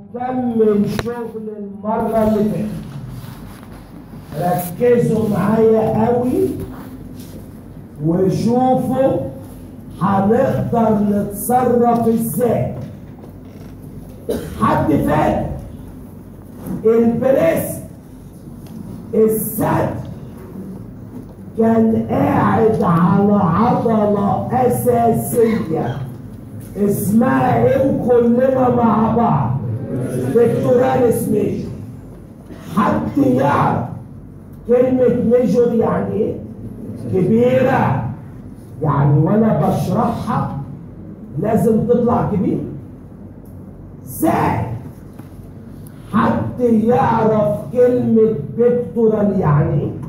هنكمل شغل المرة اللي فاتت ركزوا معايا قوي وشوفوا هنقدر نتصرف ازاي حد فات البريس السد كان قاعد على عضلة أساسية اسمها ايه وكلنا مع بعض فيكتوراليس ميجور حد يعرف كلمة ميجور يعني ايه؟ كبيرة يعني وانا بشرحها لازم تطلع كبيرة ازاي؟ حد يعرف كلمة بيكتورال يعني ايه؟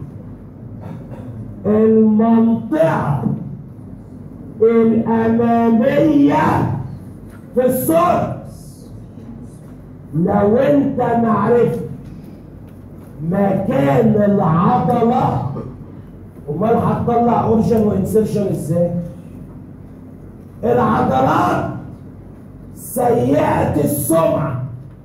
المنطقة الأمامية في السورس لو انت معرفت مكان العضلة امال هتطلع اورجن وانسرشن ازاي؟ العضلات سيئة السمعة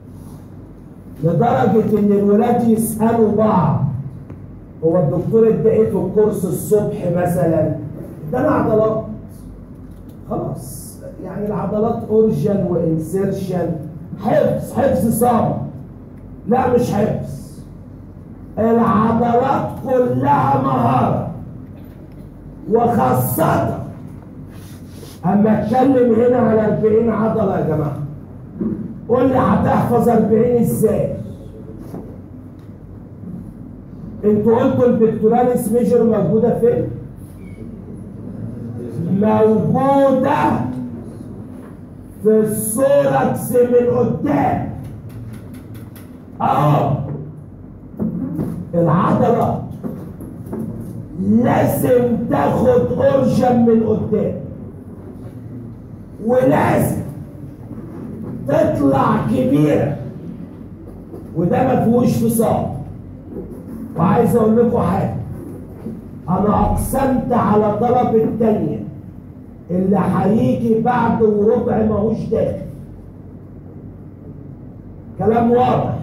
لدرجة ان الولاد يسألوا بعض هو الدكتور ادى في الكورس الصبح مثلا ادانا عضلات خلاص يعني العضلات اورجن وانسرشن حفظ حفظ صعب لا مش حفظ العضلات كلها مهارة وخاصة اما اتكلم هنا على 40 عضلة يا جماعة قول لي هتحفظ 40 ازاي انتوا قلتوا البكتوراليس ميجر موجودة فين؟ موجودة في السوركس من قدام اهو العضلة لازم تاخد اورجن من قدام ولازم تطلع كبيرة وده ما فيهوش فصال وعايز اقول لكم حاجة انا اقسمت على طلب التانية اللي هيجي بعد وربع ماهوش داخل كلام واضح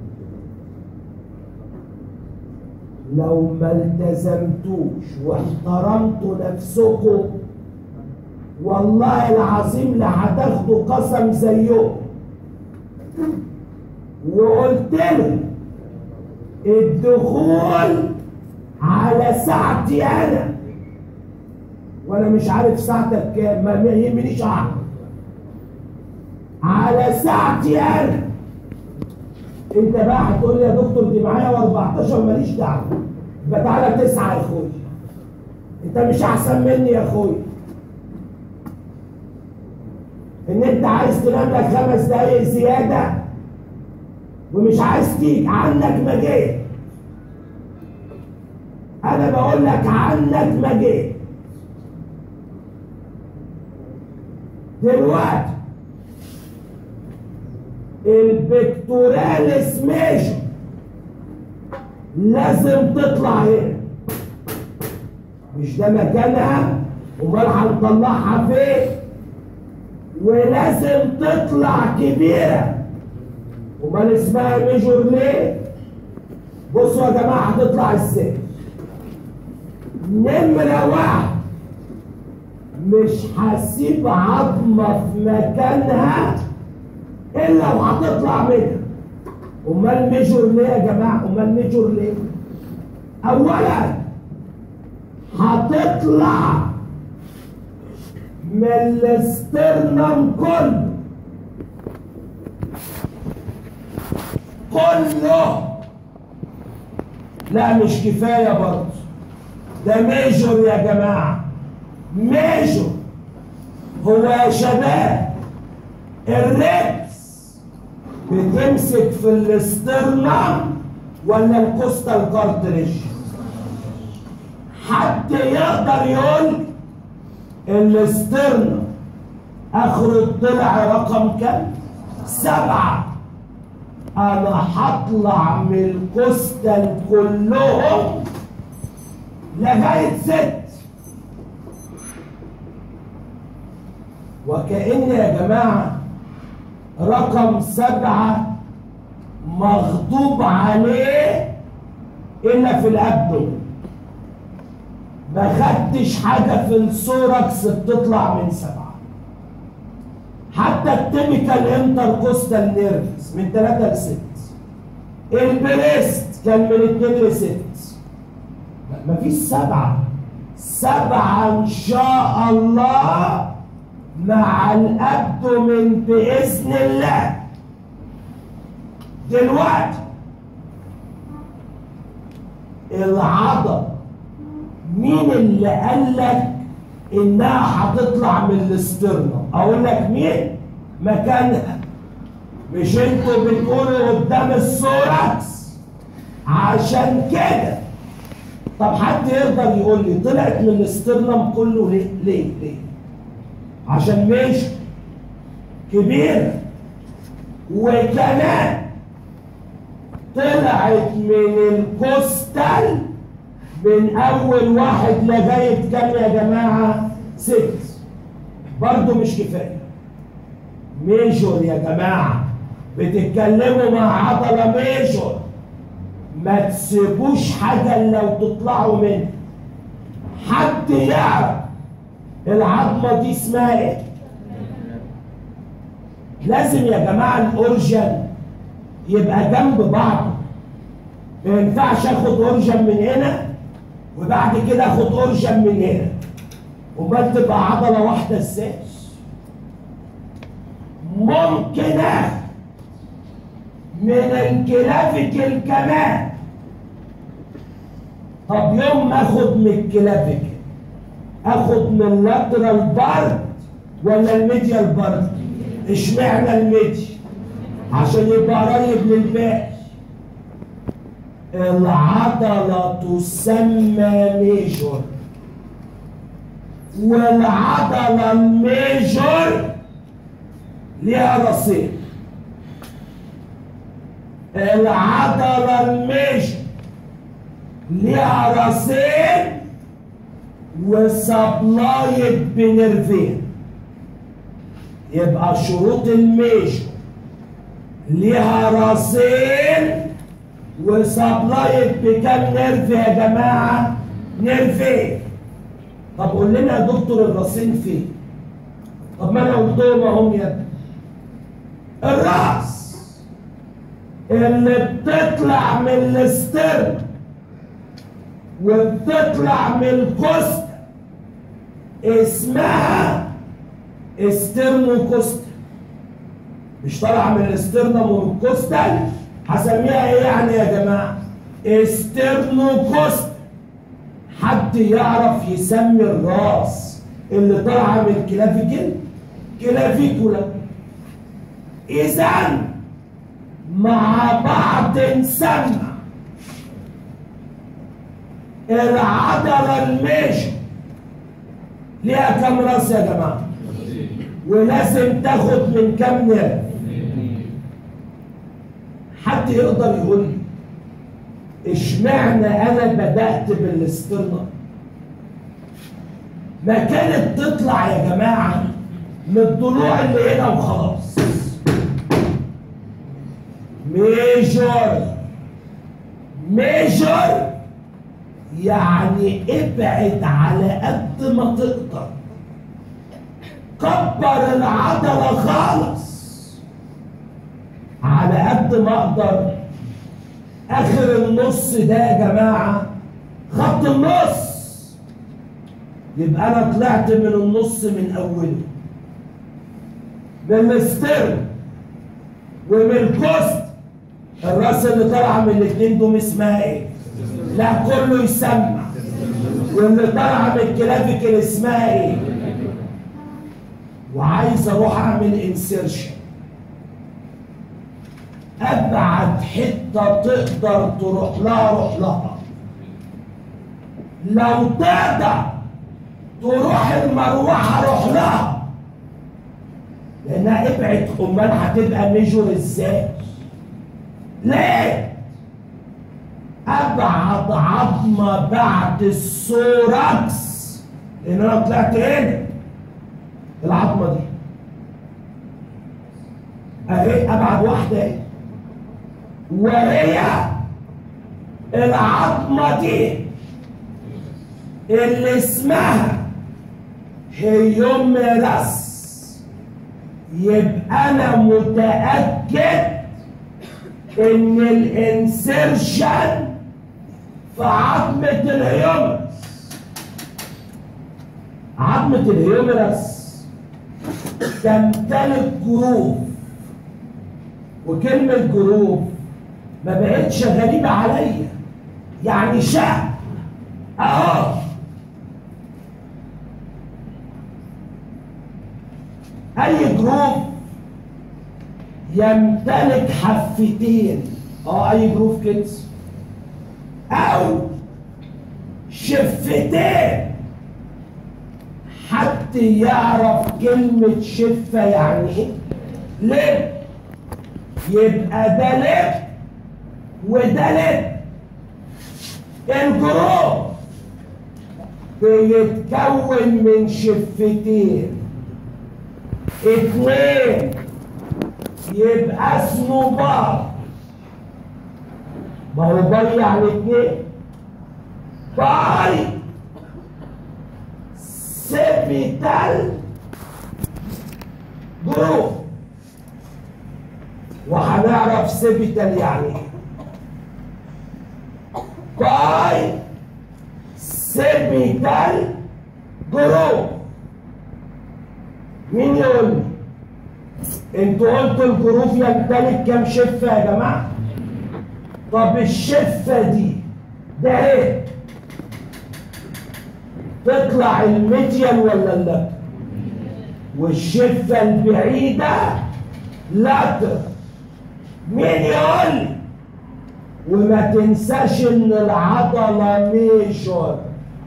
لو ما التزمتوش واحترمتوا نفسكم والله العظيم لا هتاخدوا قسم زيهم وقلت لهم الدخول على ساعتي انا وانا مش عارف ساعتك كام ما يهمنيش اعرف على ساعتي انا انت بقى هتقول لي يا دكتور دي معايا و14 ماليش دعوه يبقى تعالى تسعه يا اخويا انت مش احسن مني يا اخويا ان انت عايز تنام لك خمس دقايق زياده ومش عايز تيجي عنك ما جيت انا بقول لك عنك ما جيت دلوقتي البكتوراليس ميجر لازم تطلع هنا مش ده مكانها امال هنطلعها فين ولازم تطلع كبيره امال اسمها ميجور ليه بصوا يا جماعه هتطلع ازاي نمره واحد مش هسيب عظمه في مكانها الا وهتطلع منها امال ميجور ليه يا جماعه امال ميجور ليه اولا هتطلع من الاسترنم كله كله لا مش كفايه برضه ده ميجور يا جماعه ميجور هو يا شباب الريبس بتمسك في الاسترنم ولا الكوستال كارتريج حد يقدر يقول الاسترنم اخر الضلع رقم كام سبعة انا هطلع من الكوستال كلهم لغاية ست وكأن يا جماعة رقم سبعة مغضوب عليه إلا في الأبدن ما خدتش حاجة في السوركس بتطلع من سبعة حتى التيبيكال انتركوستال نيرفز من ثلاثة لست البريست كان من اتنين لست مفيش سبعة سبعة إن شاء الله مع الأبدومين بإذن الله دلوقتي العضل مين اللي قال لك انها هتطلع من الاسترنم اقول لك مين مكانها مش انتوا بتقولوا قدام السوركس عشان كده طب حد يقدر يقول لي طلعت من الاسترنم كله ليه ليه ليه عشان مش كبيرة وكمان طلعت من الكوستال من اول واحد لغايه كام يا جماعه ست برضه مش كفايه ميجور يا جماعه بتتكلموا مع عضله ميجور ما تسيبوش حاجه لو تطلعوا منها حد يعرف العظمه دي اسمها ايه لازم يا جماعه الاورجن يبقى جنب بعض ما ينفعش اخد اورجن من هنا وبعد كده اخد اورجن من هنا امال تبقى عضله واحده ازاي ممكن اخد من الكلافيكل كمان طب يوم ما اخد من الكلافيكل اخد من اللاترال بارت ولا الميديال بارت اشمعنى الميديا عشان يبقى قريب للباقي العضلة تسمى ميجور والعضلة الميجور ليها رصيد العضلة الميجور ليها رصيد وسبلايد بنرفين يبقى شروط الميجور ليها راسين وسبلايت بكام نيرف يا جماعه؟ نيرفين طب قول لنا يا دكتور الراسين فين؟ طب ما انا قلتهم اهم يا ابني الراس اللي بتطلع من الاسترن وبتطلع من الكوست اسمها استرنوكوست مش طالعه من الاسترنم والكوستال هسميها ايه يعني يا جماعه استرنوكوست حد يعرف يسمي الراس اللي طالعه من الكلافيكل كلافيكولا اذا مع بعض نسمى العضله الميجر ليها كام راس يا جماعه ولازم تاخد من كام نيرف حد يقدر يقول لي اشمعنى انا بدات بالاسترنم ما كانت تطلع يا جماعه من الضلوع اللي هنا وخلاص ميجور ميجور يعني ابعد على قد ما تقدر كبر العضلة خالص على قد ما اقدر اخر النص ده يا جماعة خط النص يبقى انا طلعت من النص من اوله من السترن ومن الكوست الراس اللي طالعه من الاثنين دول اسمها ايه؟ لا كله يسمع واللي طالعه من الكلافيكل اسمها ايه؟ وعايز اروح اعمل انسيرشن ابعد حته تقدر تروح لها روح لها لو تقدر تروح المروحه روح لها لانها ابعد امال هتبقى ميجور ازاي ليه ابعد عظمه بعد السوركس لان انا طلعت هنا العظمه دي اهي ابعد واحده اهي وهي العظمه دي اللي اسمها هيوميرس يبقى انا متاكد ان الانسرشن في عظمه الهيوميرس عظمه الهيوميرس تمتلك جروف وكلمه جروف ما بقتش غريبه عليا يعني شق اهو اي جروف يمتلك حفتين اه اي جروف كده او شفتين حد يعرف كلمة شفة يعني ايه لب يبقى ده لب وده لب الجروف بيتكون من شفتين اتنين يبقى اسمه بار ما هو بار يعني اتنين باي سيبيتال جروب وهنعرف سيبيتال يعني ايه باي سيبيتال جروب مين يقول لي انتوا قلتوا الجروف يمتلك كام شفه يا جماعه طب الشفه دي ده ايه تطلع الميديان ولا لا والشفه البعيده لاتر مين يقول لي وما تنساش ان العضله ميجور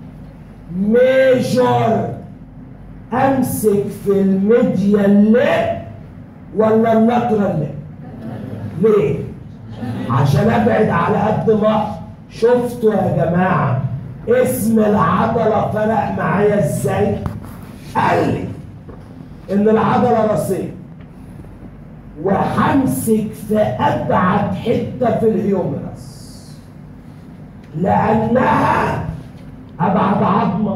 ميجور امسك في الميديا الليب ولا اللاترال ليب ليه عشان ابعد على قد ما شفتوا يا جماعه اسم العضله فرق معايا ازاي قال لي ان العضله راسيه وهمسك في ابعد حته في الهيومرس لانها ابعد عظمه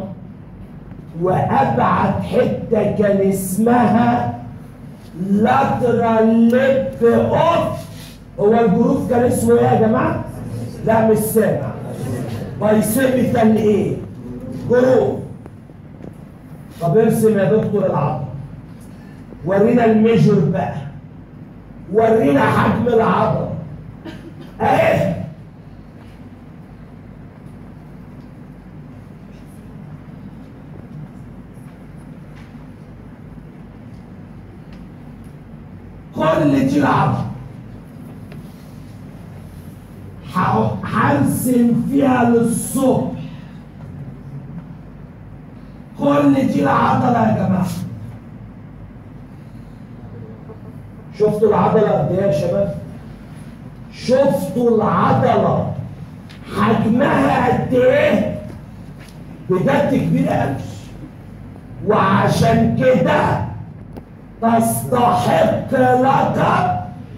وابعد حته كان اسمها لاترال ليب اوف هو الجروف كان اسمه ايه يا جماعه؟ لا مش سامع بايسيبيتال ايه؟ جروف طب ارسم يا دكتور العضله ورينا الميجور بقى ورينا حجم العضله اهي كل دي العضله هرسم فيها للصبح كل دي العضله يا جماعه شفتوا العضله قد ايه يا شباب شفتوا العضله حجمها قد ايه بجد كبيره قوي وعشان كده تستحق لقب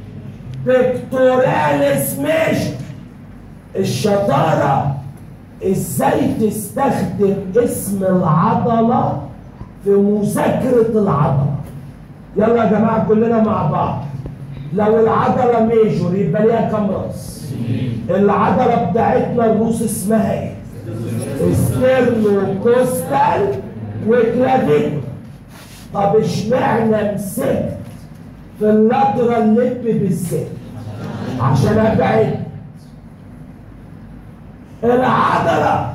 بكتوراليس ميشن الشطارة ازاي تستخدم اسم العضلة في مذاكرة العضلة يلا يا جماعة كلنا مع بعض لو العضلة ميجور يبقى ليها كام راس العضلة بتاعتنا الروس اسمها ايه ستيرنو كوستال وكلافيكول طب اشمعنى مسكت في اللاترال ليب بالذات عشان ابعد العضله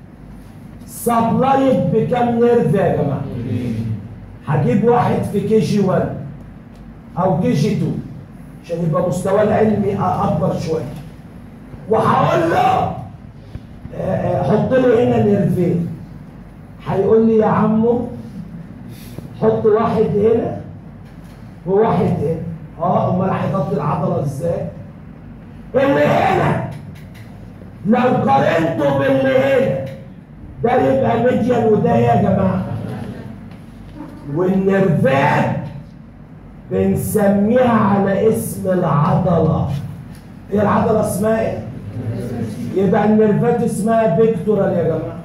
سبلايت بكام نيرف يا جماعه هجيب واحد في كي جي 1 او كي جي 2 عشان يبقى مستواه العلمي اكبر شويه وهقول له حط له هنا نيرفين هيقول لي يا عمو حط واحد هنا وواحد هنا اه امال هيغطي العضله ازاي؟ اللي هنا لو قارنته باللي هنا ده يبقى ميديان وده يا جماعه والنرفات بنسميها على اسم العضلة هي العضلة اسمها ايه؟ يبقى النرفات اسمها بيكتورال يا جماعة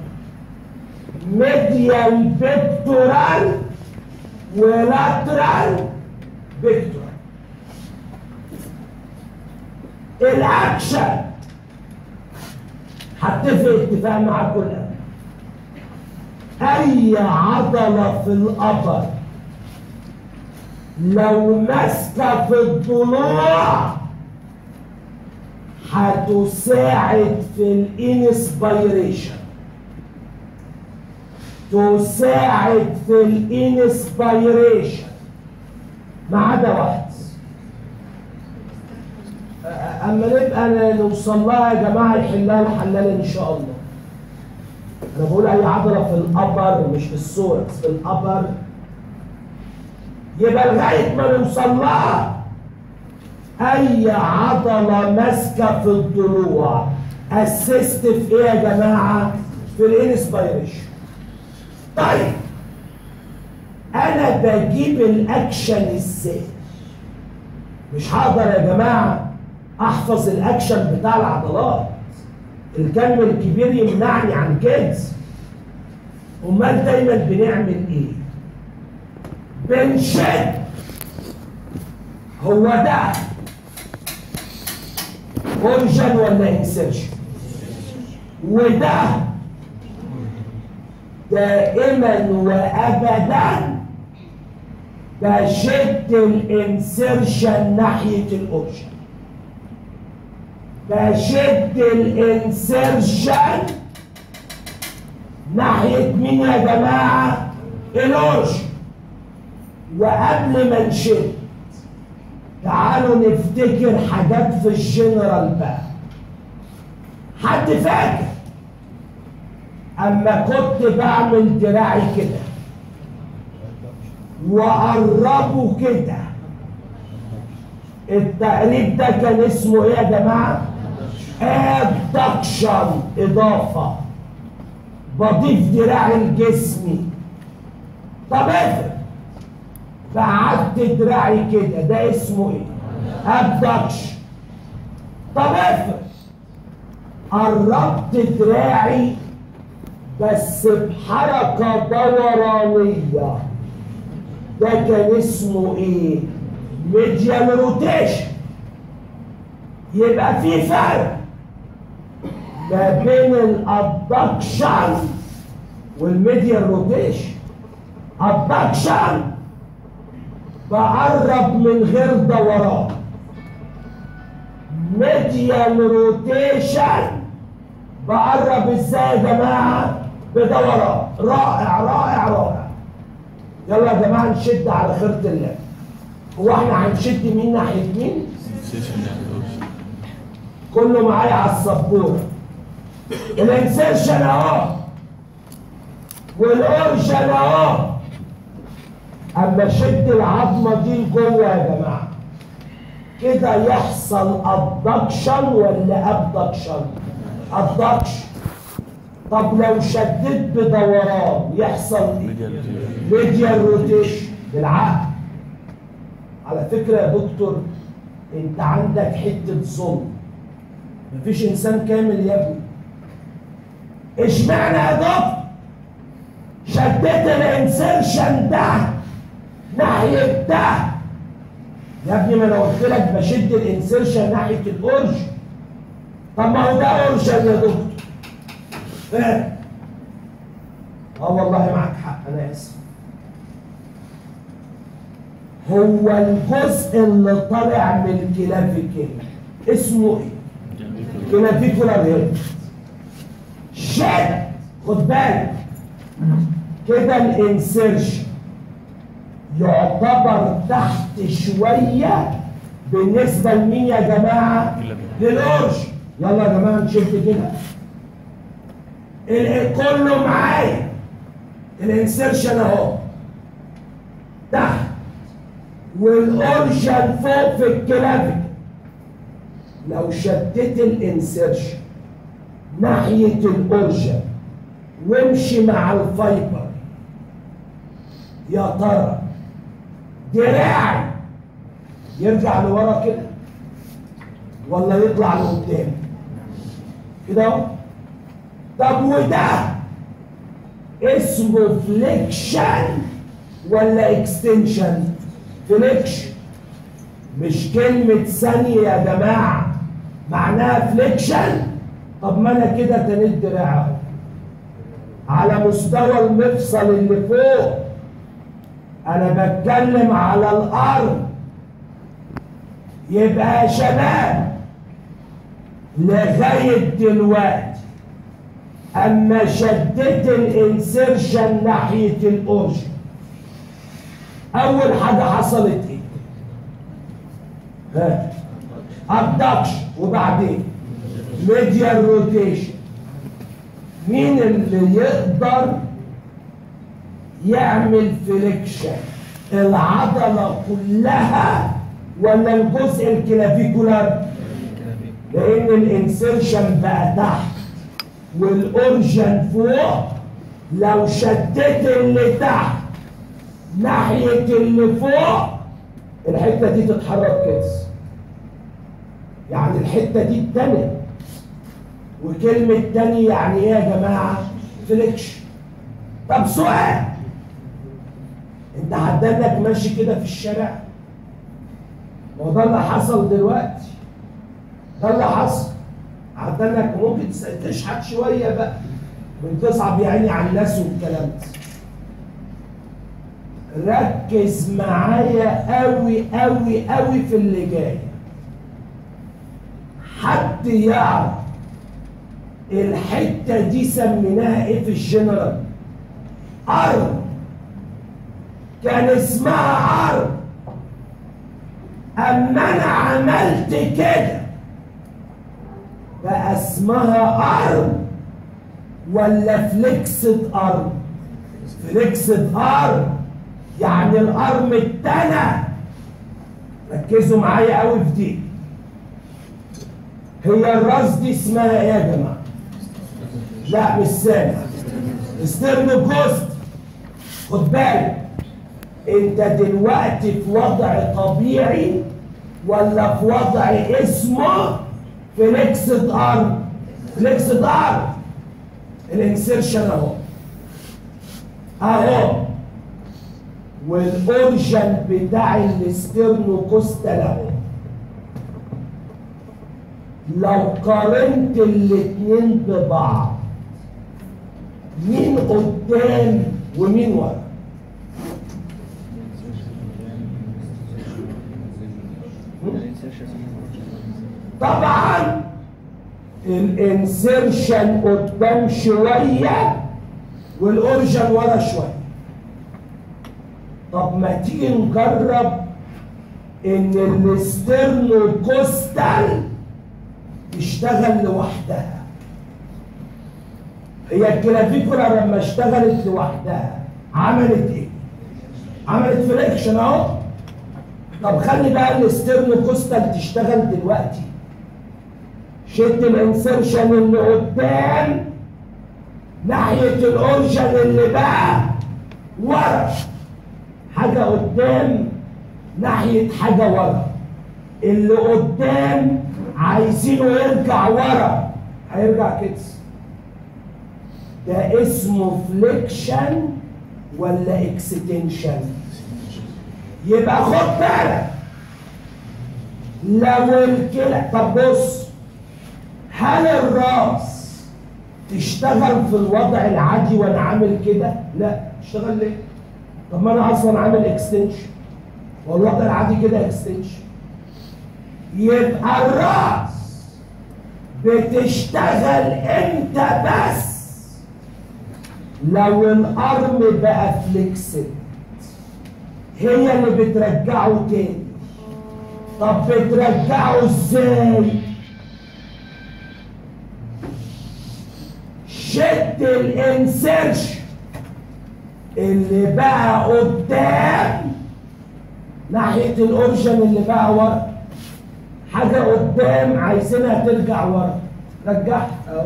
ميديال بيكتورال ولاترال بيكتورال الاكشن هتفق اتفاق مع كل اي عضله في القبر لو ماسكه في الضلوع هتساعد في الانسبيريشن تساعد في الانسبيريشن ما عدا واحد اما نبقى نوصل لها يا جماعه يحلها الحلال ان شاء الله انا بقول اي عضله في الابر مش في السوركس في الابر يبقى لغايه ما نوصل لها اي عضله ماسكه في الضلوع اسست في ايه يا جماعه في الانسبيريشن طيب انا بجيب الاكشن ازاي مش هقدر يا جماعه احفظ الاكشن بتاع العضلات الكم الكبير يمنعني عن كده امال دايما بنعمل ايه بنشد هو ده اورجن ولا انسرشن وده دائما وابدا بشد الانسرشن ناحيه الاورجن بشد الانسرشن ناحيه مين يا جماعه الاورجن وقبل ما نشد تعالوا نفتكر حاجات في الجنرال بقى حد فاكر اما كنت بعمل دراعي كده وقربه كده التقريب ده كان اسمه ايه يا جماعه ابدكشن اضافه بضيف دراعي لجسمي طب افرض بعدت دراعي كده ده اسمه ايه ابدكشن طب افرض قربت دراعي بس بحركة دورانية ده كان اسمه ايه ميديال روتيشن يبقى في فرق ما بين الابدكشن والميديال روتيشن ابدكشن بقرب من غير دوران ميديال روتيشن بقرب ازاي يا جماعه بدوران رائع رائع رائع يلا يا جماعه نشد على خيرة الله هو احنا هنشد مين ناحيه مين؟ كله معايا على السبوره الانسرشن اهو والاورشن اهو اما شد العظمه دي لجوه يا جماعه كده يحصل ابدكشن ولا ابدكشن؟ ابدكشن طب لو شديت بدوران يحصل ايه؟ ميديال روتيشن بالعقل على فكره يا دكتور انت عندك حته ظلم مفيش انسان كامل يا ابني اشمعنى يا دكتور شديت الانسرشن ده ناحيه ده يا ابني ما انا قلت لك بشد الانسرشن ناحيه الاورج طب ما هو ده اورجن يا دكتور فاهم اه والله معك حق انا اسف هو الجزء اللي طالع من الكلافيكيل اسمه ايه؟ كلافيكولار هيد شد خد بالك كده الانسرشن يعتبر تحت شويه بالنسبه لمين يا جماعه؟ للقرش يلا يا جماعه نشد كده ال- كله معايا الانسرشن اهو تحت والاورجن فوق في الكلافيك لو شديت الانسرشن ناحيه الاورجن وامشي مع الفايبر يا ترى دراعي يرجع لورا كده ولا يطلع لقدام كده اهو طب وده اسمه فليكشن ولا اكستنشن فليكشن مش كلمة ثانية يا جماعة معناها فليكشن طب ما انا كده تنيت دراعي اهو على مستوى المفصل اللي فوق انا بتكلم على الارض يبقى يا شباب لغايه دلوقتي اما شديت الانسرشن ناحيه الاورجن اول حاجه حصلت ايه ها ابدكشن وبعدين ميديال روتيشن مين اللي يقدر يعمل فليكشن العضله كلها ولا الجزء الكلافيكولار لان الانسرشن بقى تحت والاورجن فوق لو شديت اللي تحت ناحيه اللي فوق الحته دي تتحرك كده يعني الحته دي التانيه وكلمه تاني يعني ايه يا جماعه فليكشن طب سؤال انت عدانك ماشي كده في الشارع ما هو ده اللي حصل دلوقتي ده اللي حصل عدانك ممكن تشحت شويه بقى وتصعب يعني على الناس والكلام ده ركز معايا قوي قوي قوي في اللي جاي حد يعرف الحته دي سميناها ايه في الجنرال ارض كان اسمها عرض اما انا عملت كده بقى اسمها ارض ولا فليكسد ارض فليكسد ارض يعني الارم اتنى ركزوا معايا قوي في دي هي الراس دي اسمها ايه يا جماعه لا مش سامع استرن جوست خد بالك انت دلوقتي في وضع طبيعي ولا في وضع اسمه فليكسد ارم فليكسد ارم الانسرشن اهو اهو والاورجن بتاع الاسترنوكوستال اهو لو قارنت الاتنين ببعض مين قدام ومين ورا طبعا الانسرشن قدام شويه والاورجن ورا شويه طب ما تيجي نجرب ان الاسترنوكوستال تشتغل لوحدها هي الكلافيكولا لما اشتغلت لوحدها عملت ايه؟ عملت فليكشن اهو طب خلي بقى الاسترنوكوستال تشتغل دلوقتي شد الانسرشن اللي قدام ناحية الاورجن اللي بقى ورا حاجة قدام ناحية حاجة ورا اللي قدام عايزينه يرجع ورا هيرجع كده ده اسمه فليكشن ولا اكستنشن يبقى خد بالك لو الكلى طب بص هل الراس تشتغل في الوضع العادي وانا عامل كده؟ لا تشتغل ليه؟ طب ما انا اصلا عامل اكستنشن والوضع العادي كده اكستنشن يبقى الراس بتشتغل امتى بس لو الارم بقى فليكسد هي اللي بترجعه تاني طب بترجعه ازاي شد الانسرشن اللي بقى قدام ناحية الأورجن اللي بقى ورا حاجة قدام عايزينها ترجع ورا رجعها اهو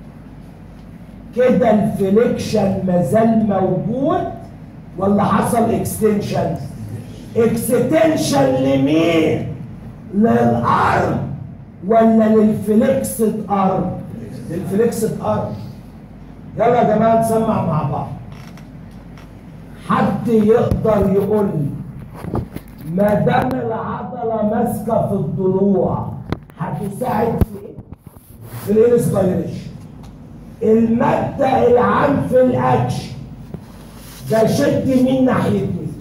كده الفليكشن مازال موجود ولا حصل اكستنشن اكستنشن لمين للارم ولا للفليكسد ارم للفليكسد ارم يلا يا جماعه نسمع مع بعض حد يقدر يقول لي ما دام العضله ماسكه في الضلوع هتساعد في ايه؟ في الانسبيريشن المبدا العام في الاكشن ده شد مين ناحيه مين؟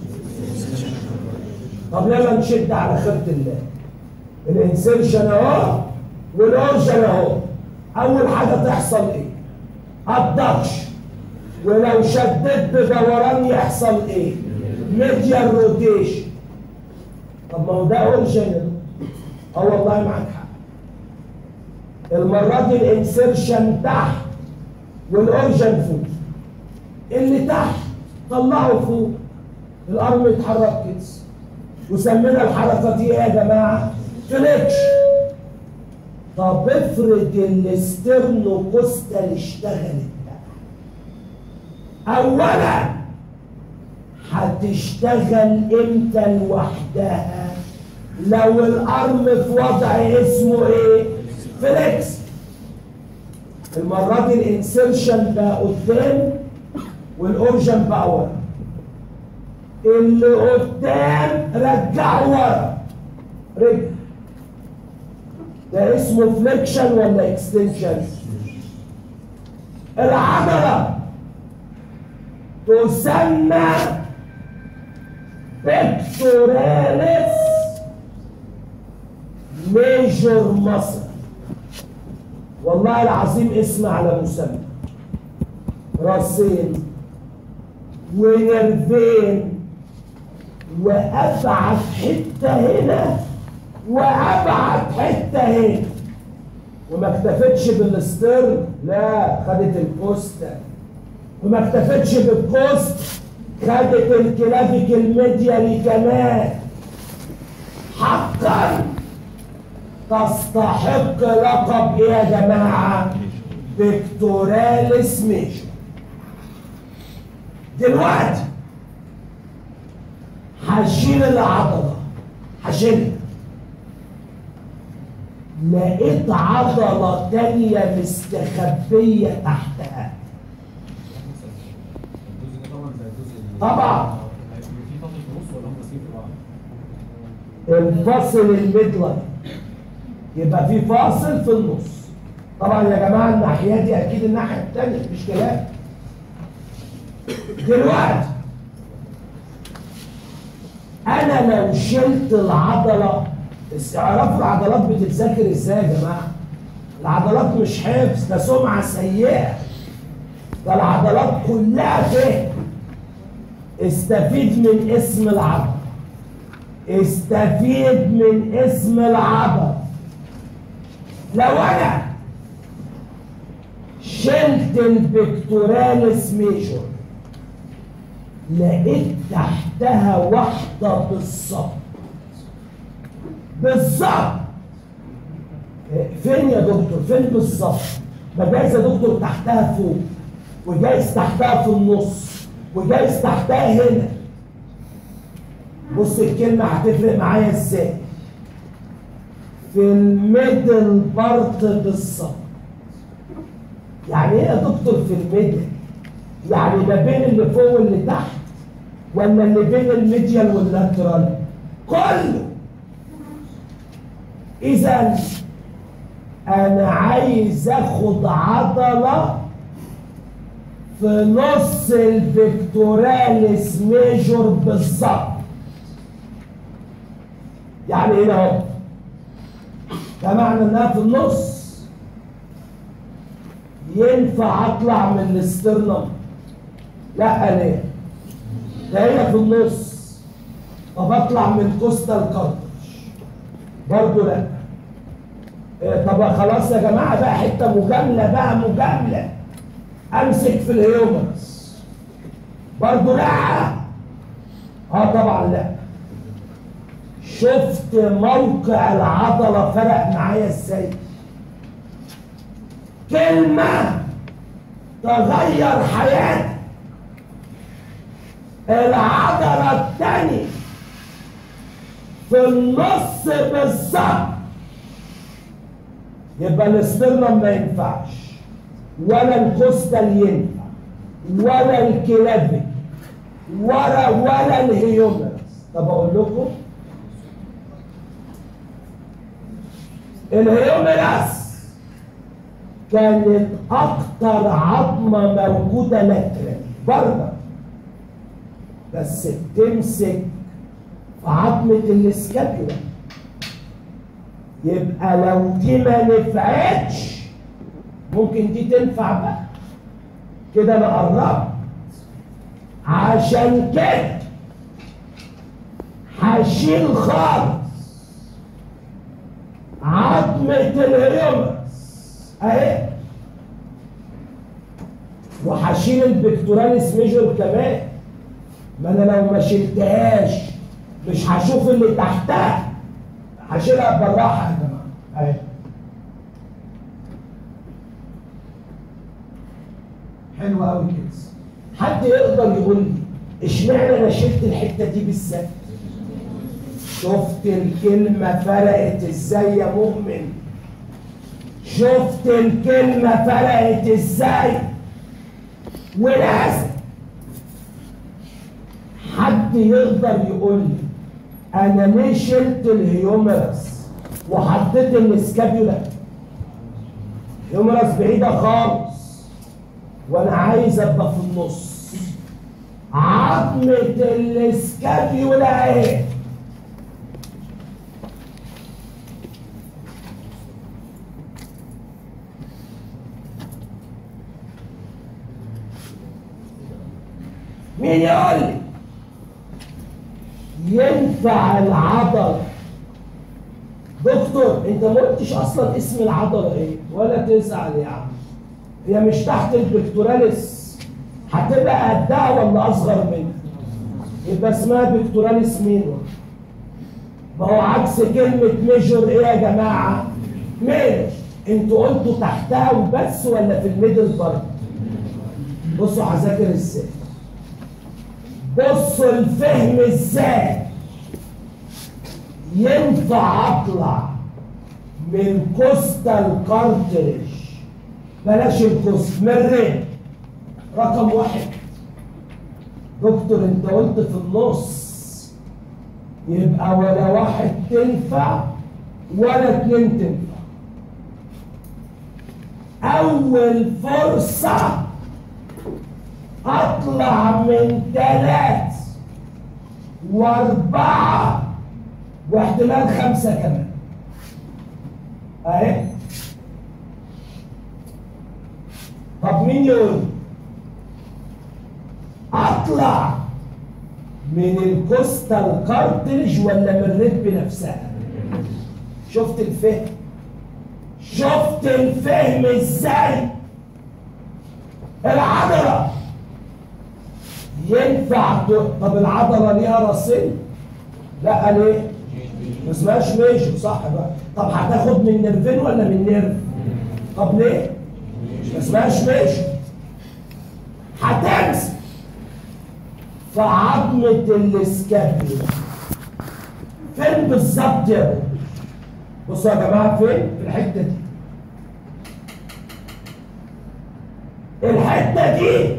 طب يلا نشد على خيرة الله الانسرشن اهو والاورجن اهو اول حاجه تحصل ايه؟ الضغش ولو شديت بدوران يحصل ايه؟ ميديال روتيشن طب ما هو ده اورجن اه والله معاك حق المره دي الانسرشن تحت والاورجن فوق اللي تحت طلعه فوق الارم يتحرك كده وسمينا الحركه دي ايه يا جماعه؟ فليكش طب افرض الاسترنوكوستال اشتغلت بقى اولا هتشتغل امتى لوحدها لو الارم في وضع اسمه ايه فليكس المره دي الانسرشن بقى قدام والاورجن بقى ورا اللي قدام رجعه ورا رجع ده اسمه فليكشن ولا اكستنشن العضله تسمى pectoralis ميجور مصر والله العظيم اسم على مسمى راسين ونرفين وابعد حته هنا وابعد حته هنا وما اكتفتش بالسترن لا خدت الكوستا وما اكتفتش بالكوست خدت الكلافيك الميديالي كمان حقا تستحق لقب ايه يا جماعه بيكتوراليس ميجر دلوقتي هشيل العضله هشيلها لقيت عضله تانيه مستخبيه تحتها الجزء ده طبعا زي الجزء اللي- طبعا. هيبقى في فتره في النص ولا هم ماسكين في بعض؟ الفصل الميد لاين يبقى في فاصل في النص طبعا يا جماعه الناحيه دي اكيد الناحيه الثانيه مفيش كلام دلوقتي انا لو شلت العضله بس اعرفوا العضلات بتتذاكر ازاي يا جماعه العضلات مش حفظ ده سمعه سيئه ده العضلات كلها فهم استفيد من اسم العضله استفيد من اسم العضل لو انا شلت البكتوراليس ميجور لقيت تحتها واحدة بالظبط بالظبط إيه، فين يا دكتور فين بالظبط ما جايز يا دكتور تحتها فوق وجايز تحتها في النص وجايز تحتها هنا بص الكلمة هتفرق معايا ازاي في الميدل بارت بالظبط يعني ايه يا دكتور في الميدل يعني ما بين اللي فوق واللي تحت ولا اللي بين الميديال واللاترال كله اذا انا عايز اخد عضله في نص الفيكتوراليس ميجور بالظبط يعني هنا اهو ده معنى انها في النص ينفع اطلع من الاسترنم لا ليه ده هي في النص طب اطلع من كوستال كارتش برضه لا إيه، طب خلاص يا جماعه بقى حته مجامله بقى مجامله امسك في الهيومرس برضه لا اه طبعا لا شفت موقع العضله فرق معايا ازاي كلمه تغير حياتي العضله الثانيه في النص بالظبط يبقى الاسترنم ما ينفعش ولا الكوستال ينفع ولا الكلافيك ولا ولا الهيومرس طب اقول لكم الهيومرس كانت اكتر عظمه موجوده لاترال بره بس بتمسك في عظمه الاسكابيولا يبقى لو دي ما نفعتش ممكن دي تنفع بقى كده انا قربت عشان كده هشيل خالص عظمة الهيومرس اهي وهشيل البكتوراليس ميجور كمان ما انا لو ما شلتهاش مش هشوف اللي تحتها هشيلها بالراحه يا جماعه اهي حلو قوي كده حد يقدر يقول لي اشمعنى انا شلت الحته دي بالذات شفت الكلمه فرقت ازاي يا مؤمن شفت الكلمه فرقت ازاي ولازم حد يقدر يقول لي انا ليه شلت الهيومرس وحطيت الاسكابيولا الهيومرس بعيده خالص وانا عايز ابقى في النص عظمه الاسكابيولا اهي مين يقول لي ينفع العضل دكتور انت ما قلتش اصلا اسم العضله ايه ولا تزعل يا عم هي مش تحت البكتوراليس هتبقى قدها ولا اصغر منها يبقى اسمها بكتوراليس مينور ما هو عكس كلمة ميجور ايه يا جماعة؟ ميجور انتوا قلتوا تحتها وبس ولا في الميدل برضه؟ بصوا هذاكر ازاي بصوا الفهم ازاي ينفع اطلع من كوستال كارتريج بلاش الكوست مرين رقم واحد دكتور انت قلت في النص يبقى ولا واحد تنفع ولا اتنين تنفع اول فرصة اطلع من ثلاث واربعة واحتمال خمسة كمان اهي طب مين يقول اطلع من الكوستال كارتريج ولا من الريد نفسها شفت الفهم شفت الفهم ازاي العضلة ينفع ت- طب العضلة ليها راسين لا ليه ما اسمهاش ميجر صح بقى طب هتاخد من نيرفين ولا من نيرف طب ليه ما اسمهاش ميجر هتمسك في عظمة الاسكابيولا فين بالظبط يا ابني؟ بصوا يا جماعة فين؟ في الحتة دي الحتة دي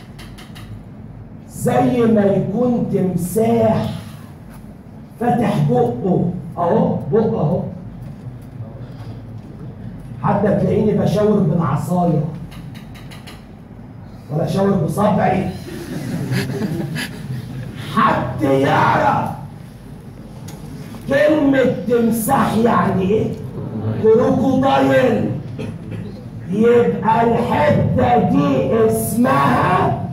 زي ما يكون تمساح فاتح بقه اهو بقه اهو حتى تلاقيني بشاور بالعصايه ولا اشاور بصبعي حد يعرف كلمة تمساح يعني ايه؟ كروكودايل يبقى الحتة دي اسمها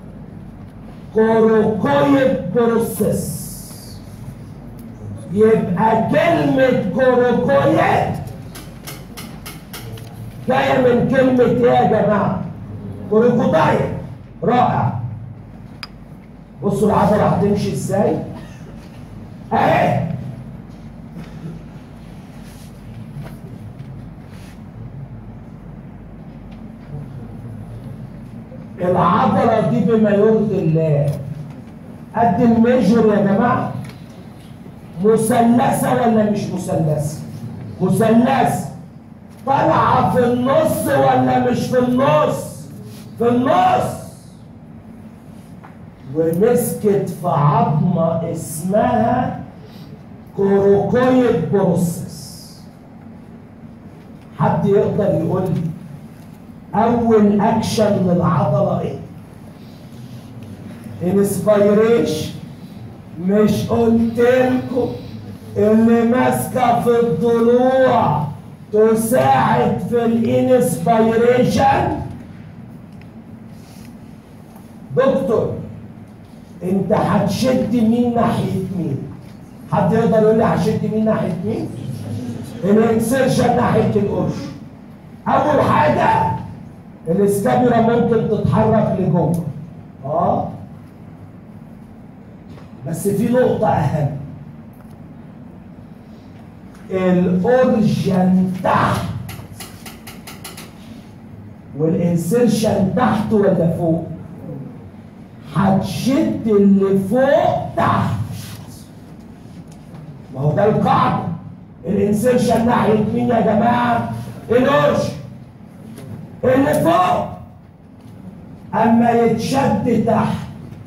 كوروكويد بروسيس يبقى كلمة كوروكويد جاية من كلمة ايه يا جماعة؟ كوروكودايل رائع بصوا العضلة هتمشي ازاي؟ اهي العضلة دي بما يرضي الله قد الميجر يا جماعة مثلثة ولا مش مثلثة؟ مثلثة طالعة في النص ولا مش في النص؟ في النص ومسكت في عظمة اسمها كوروكويد بروسس حد يقدر يقول لي أول أكشن للعضلة إيه؟ انسبيريشن مش قلت لكم اللي ماسكه في الضلوع تساعد في الانسبيريشن دكتور انت هتشد مين ناحيه مين حد يقدر يقول لي هشد مين ناحيه مين الانسيرشن ناحيه القرش اول حاجه الاسكابيولا ممكن تتحرك لجوه اه بس في نقطة أهم الأورجن تحت والإنسرشن تحت ولا فوق؟ هتشد اللي فوق تحت ما هو ده القاعدة الإنسرشن ناحية مين يا جماعة؟ الأورجن اللي فوق أما يتشد تحت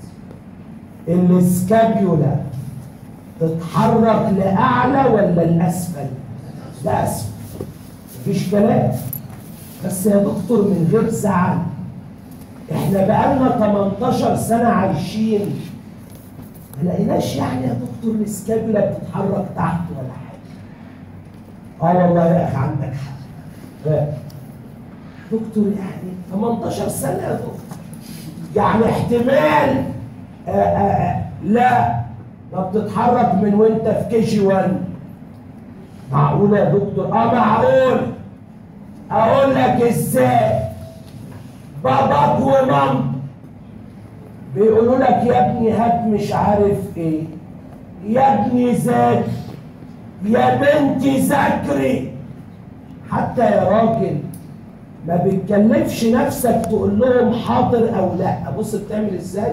السكابيولا تتحرك لأعلى ولا لأسفل؟ لأسفل مفيش كلام بس يا دكتور من غير زعل احنا بقالنا 18 سنة عايشين ما لقيناش يعني يا دكتور السكابيولا بتتحرك تحت ولا حاجة اه والله يا اخي عندك حق اه. دكتور يعني 18 سنة يا دكتور يعني احتمال آآ آآ لا ما بتتحرك من وانت في كي جي 1 معقول يا دكتور اه معقول اقول لك ازاي باباك ومام بيقولوا لك يا ابني هات مش عارف ايه يا ابني ذاكر يا بنتي ذاكري حتى يا راجل ما بتكلفش نفسك تقول لهم حاضر او لا بص بتعمل ازاي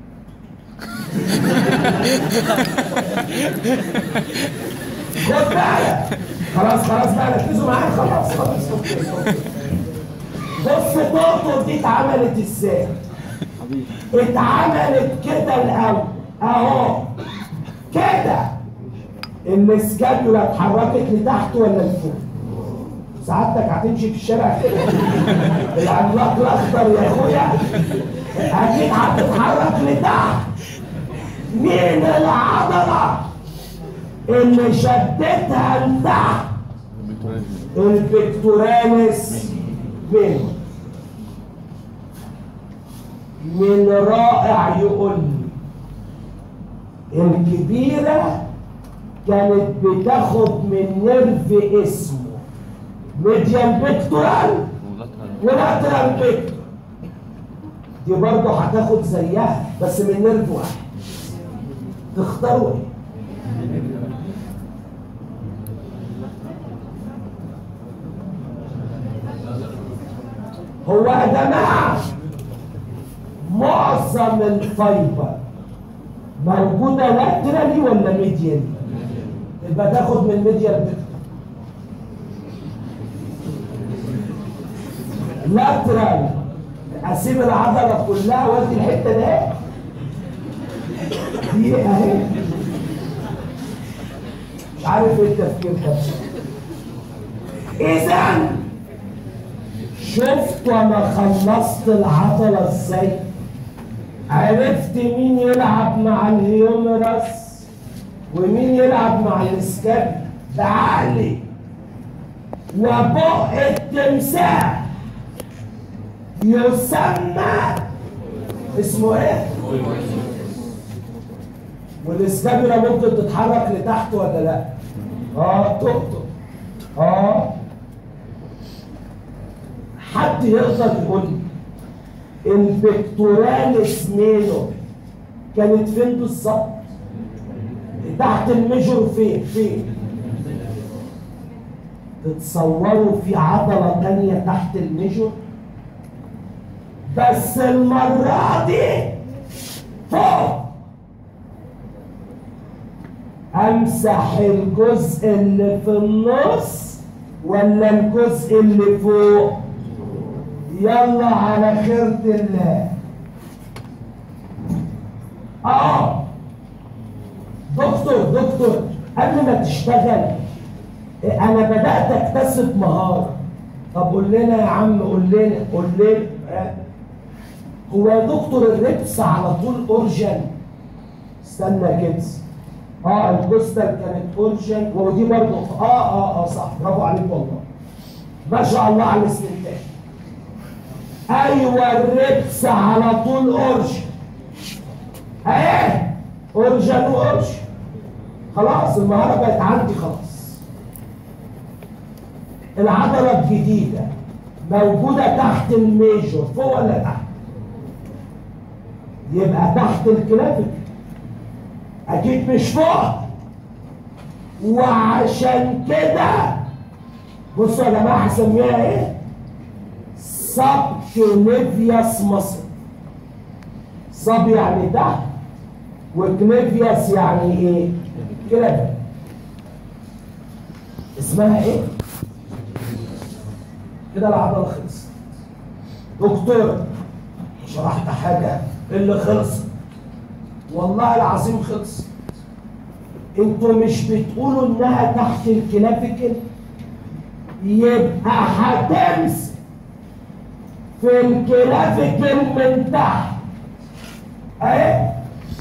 خد بالك خلاص خلاص بقى ركزوا معايا خلاص خلاص اوكي اوكي بص طوطو دي اتعملت ازاي اتعملت كده الاول اهو كده السكابيولا اتحركت لتحت ولا لفوق سعادتك هتمشي في الشارع كده العملاق الاخضر يا اخويا اكيد هتتحرك لتحت مين العضله اللي شدتها لتحت البكتوراليس منه من رائع يقول لي الكبيرة كانت بتاخد من نيرف اسمه ميديان بيكتورال ولاترال بيكتورال دي برضه هتاخد زيها بس من نيرف واحد تختاروا ايه؟ هو يا جماعه معظم الفايبر موجوده لاترالي ولا ميديالي؟ يبقى تاخد من ميديال بيكتور لاترال اسيب العضله كلها وادي الحته دي دي اهي مش عارف ايه التفكير ده اذا شفت وانا خلصت العضله ازاي عرفت مين يلعب مع الهيومرس ومين يلعب مع الاسكاب بعقلي وبق التمساح يسمى اسمه ايه؟ والاسكابيولا ممكن تتحرك لتحت ولا لا؟ اه تقطق اه حد يقدر يقول لي البكتوراليس مينو كانت فين بالظبط؟ تحت الميجور فين؟ فين؟ تتصوروا في عضلة تانية تحت الميجور؟ بس المرة دي فوق امسح الجزء اللي في النص ولا الجزء اللي فوق يلا على خيرة الله اه دكتور دكتور قبل ما تشتغل انا بدات اكتسب مهاره طب قول لنا يا عم قول لنا قول لنا آه. هو يا دكتور الربس على طول اورجن استنى كده اه الكوستال كانت اورجن ودي برضه اه اه اه صح برافو عليك والله ما شاء الله على الاستنتاج ايوه الربس على طول اورجن اهي اورجن واورجن خلاص المهاره بقت عندي خلاص العضله الجديده موجوده تحت الميجور فوق ولا تحت يبقى تحت الكلافيك اكيد مش فوق وعشان كده بصوا يا جماعه هسميها ايه سب كليفياس مصر سب يعني تحت وكليفياس يعني ايه كلافيك اسمها ايه كده العضله خلصت دكتور شرحت حاجه اللي خلصت والله العظيم خلص انتوا مش بتقولوا انها تحت الكلافيكل يبقى هتمسك في الكلافيكل من تحت اهي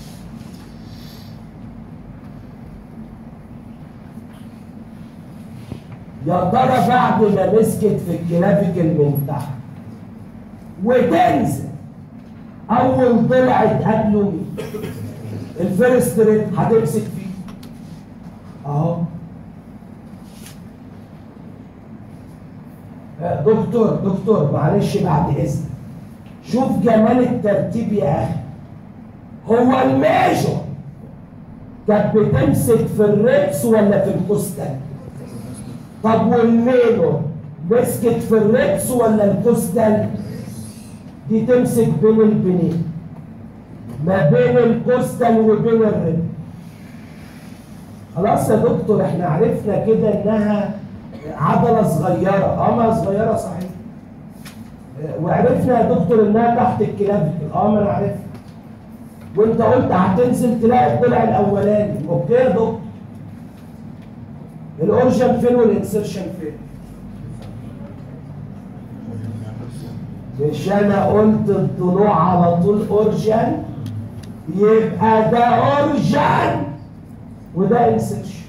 يا ترى بعد ما مسكت في الكلافيكل من تحت وتنزل اول طلعت قبله مين الفيرست ريت هتمسك فيه اهو آه، دكتور دكتور معلش بعد اذنك شوف جمال الترتيب يا اخي هو الميجور كانت بتمسك في الريبس ولا في الكوستال طب والميلو مسكت في الريبس ولا الكوستال دي تمسك بين البنين ما بين الكوستال وبين الريب خلاص يا دكتور احنا عرفنا كده انها عضله صغيره اه ما صغيره صحيح اه، وعرفنا يا دكتور انها تحت الكلافيكل اه ما انا عرفت وانت قلت هتنزل تلاقي الضلع الاولاني اوكي يا دكتور الاورجن فين والانسرشن فين مش انا قلت الضلوع على طول اورجن يبقى ده اورجن وده انسرشن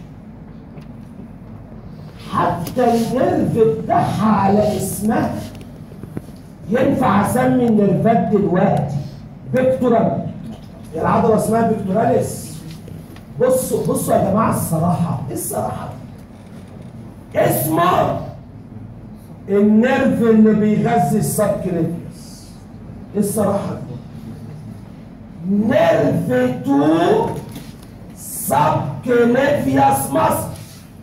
حتى النرف بتاعها على اسمها ينفع اسمي النرفات دلوقتي بيكتورال العضله اسمها بيكتوراليس بصوا بصوا يا جماعه الصراحه ايه الصراحه اسمه النرف اللي بيغذي السبكليفيوس ايه الصراحه دي؟ نرف تو سبكليفيوس مصر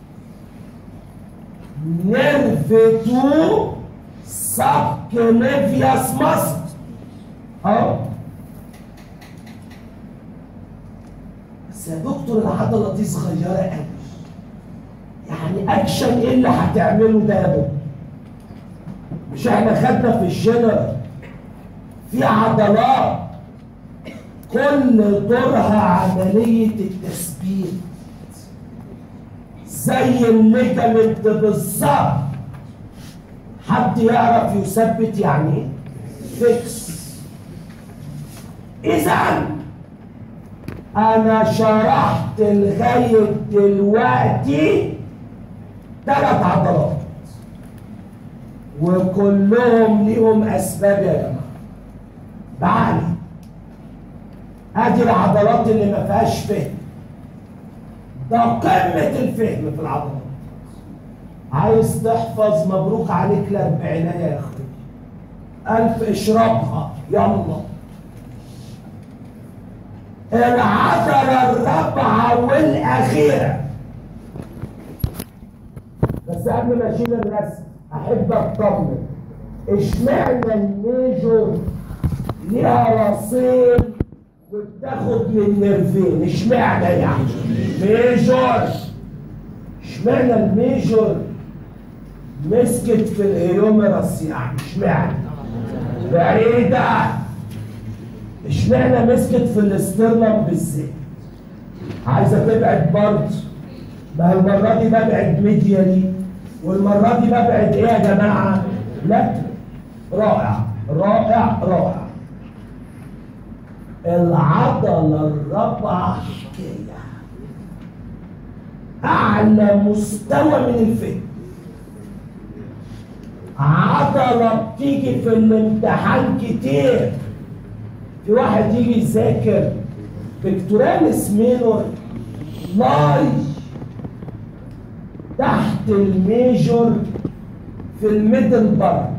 نرف تو سبكليفيوس مصر اهو بس يا دكتور العضله دي صغيره قوي يعني اكشن ايه اللي هتعمله ده يا دكتور مش احنا خدنا في الجنرال في عضلات كل دورها عملية التثبيت زي الليجامنت بالظبط حد يعرف يثبت يعني ايه؟ فيكس اذا انا شرحت لغايه دلوقتي ثلاث عضلات وكلهم ليهم اسباب يا جماعه بعلي ادي العضلات اللي ما فيهاش فهم ده قمه الفهم في العضلات عايز تحفظ مبروك عليك الاربعينيه يا اخوي الف اشربها يلا العضله الرابعه والاخيره بس قبل ما اشيل الرسم احب اطمن اشمعنى الميجور ليها راسين وبتاخد من نيرفين اشمعنى يعني ميجور اشمعنى الميجور مسكت في الهيومرس يعني اشمعنى بعيدة اشمعنى مسكت في الاسترنم بالذات عايزة تبعد برضه ما المرة دي ببعد ميديالي والمرة دي ببعد ايه يا جماعة؟ لا رائع رائع رائع العضلة الرابعة حكاية أعلى مستوى من الفهم عضلة بتيجي في الامتحان كتير في واحد يجي يذاكر بكتوراليس مينور لاي تحت الميجور في الميدل بارت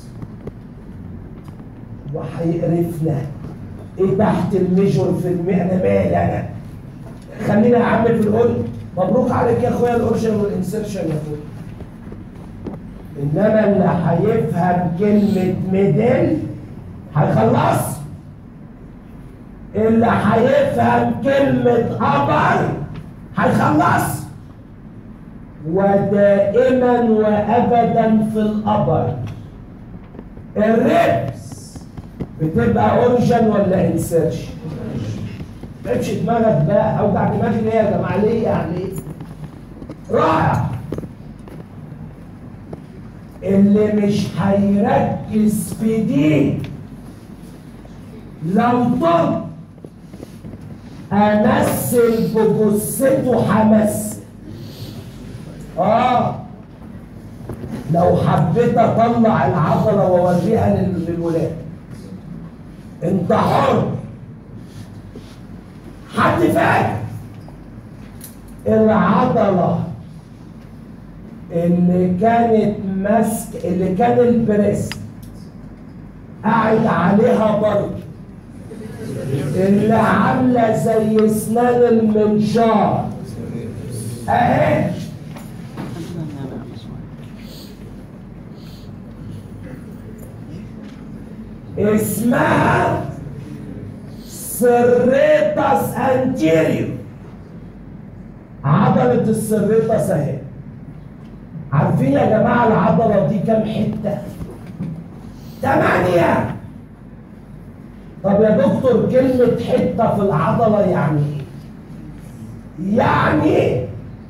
وهيقرفنا ايه تحت الميجور في الم... انا مالي انا خلينا اعمل في القول مبروك عليك يا اخويا الاورشن والانسرشن يا اخويا انما اللي هيفهم كلمه ميدل هيخلص اللي هيفهم كلمه ابر هيخلص ودائما وابدا في الابر الريبس بتبقى اوريجن ولا انسيرشن تمشي دماغك بقى اوجع دماغي ليه يا جماعه ليه يعني ايه رائع اللي مش هيركز في دي لو طب امثل بجثته همثل اه لو حبيت اطلع العضله واوريها لل- للولاد انت حر حد فاكر العضله اللي كانت ماسك اللي كان البريست قاعد عليها برضه اللي عامله زي اسنان المنشار اهي اسمها سريتاس انتيريو عضلة السريتاس اهي عارفين يا جماعة العضلة دي كام حتة؟ تمانية طب يا دكتور كلمة حتة في العضلة يعني ايه؟ يعني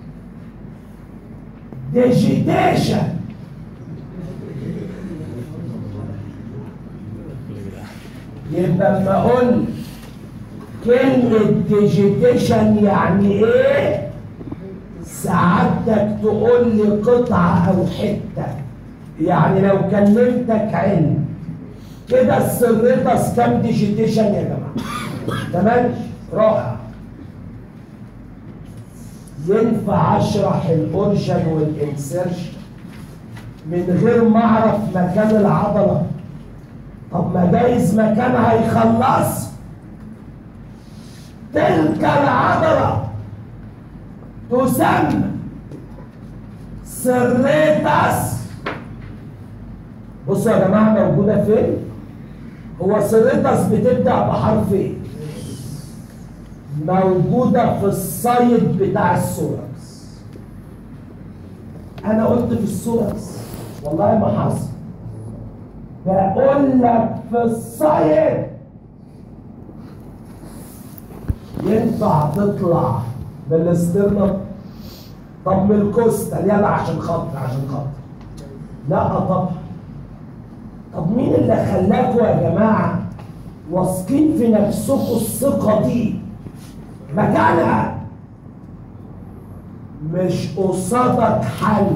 ديجيتيشن يبقى لما اقول كلمة ديجيتيشن يعني ايه؟ سعادتك تقول لي قطعة أو حتة يعني لو كلمتك علم كده السريتس كام ديجيتيشن يا جماعة تمام؟ رائع ينفع أشرح الأورجن والإنسرشن من غير ما أعرف مكان العضلة طب ما جايز مكانها يخلص تلك العضلة تسمى سريتاس بصوا يا جماعة موجودة فين؟ هو سريتاس بتبدأ بحرف ايه؟ موجودة في السايد بتاع السوركس أنا قلت في السوركس والله ما حصل بقول لك في الصيد ينفع تطلع بالاسترنم طب من الكوستال يلا عشان خاطر عشان خاطر لا طبعا طب مين اللي خلاكوا يا جماعه واثقين في نفسكم الثقه دي مكانها مش قصادك حل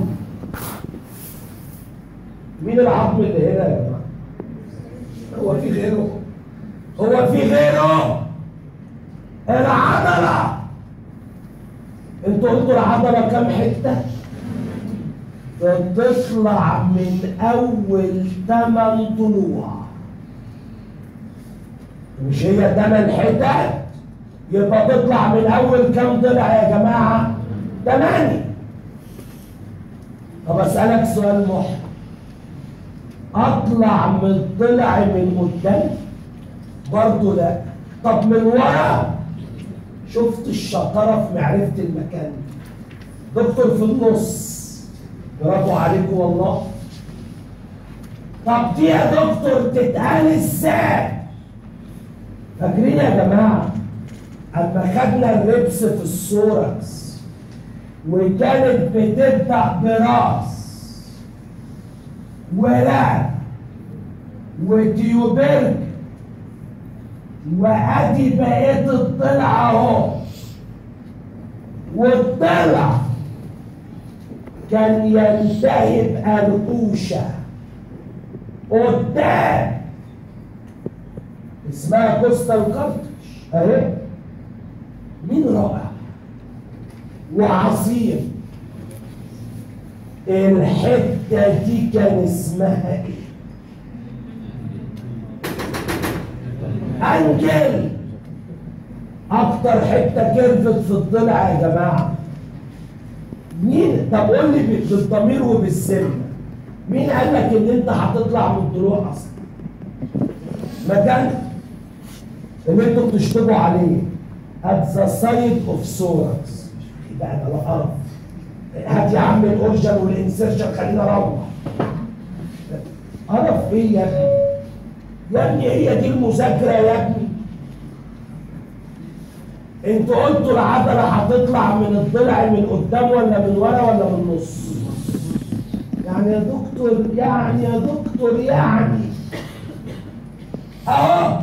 مين العظم اللي هنا يا جماعه هو في غيره هو في غيره العضله انتوا قلتوا العضله كام حته بتطلع من اول ثمان طلوع مش هي ثمان حتت يبقى تطلع من اول كام ضلع يا جماعه ثمانيه طب اسالك سؤال محرج اطلع من الضلع من قدام برضه لا طب من ورا شفت الشطاره في معرفه المكان دكتور في النص برافو عليكم والله طب دي يا دكتور تتقال ازاي فاكرين يا جماعه اما خدنا الربس في السوركس وكانت بتبدا براس وراب وتيوبرج وادي بقيت الضلع اهو والضلع كان ينتهي بأنقوشة قدام اسمها كوستا القرطش اهي مين رائع وعظيم الحتة دي كان اسمها ايه؟ انجل اكتر حتة كيرفت في الضلع يا جماعة مين طب قول لي بالضمير وبالسن مين قال لك ان انت هتطلع من الضلوع اصلا مكان اللي انتوا بتشطبوا عليه at the side of thorax يبقى انا لا قرف هات يا عم الاورجن والانسرشن خلينا نروح قرف ايه يا ابني يا ابني هي دي المذاكره يا ابني انتوا قلتوا العضله هتطلع من الضلع من قدام ولا من ورا ولا من النص يعني يا دكتور يعني يا دكتور يعني اهو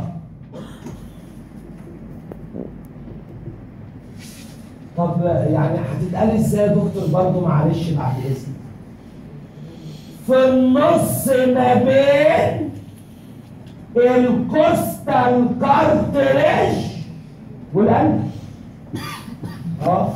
طب يعني هتتقال ازاي يا دكتور برضه معلش بعد اذنك في النص ما بين الكوستال كارتريج والقلب اه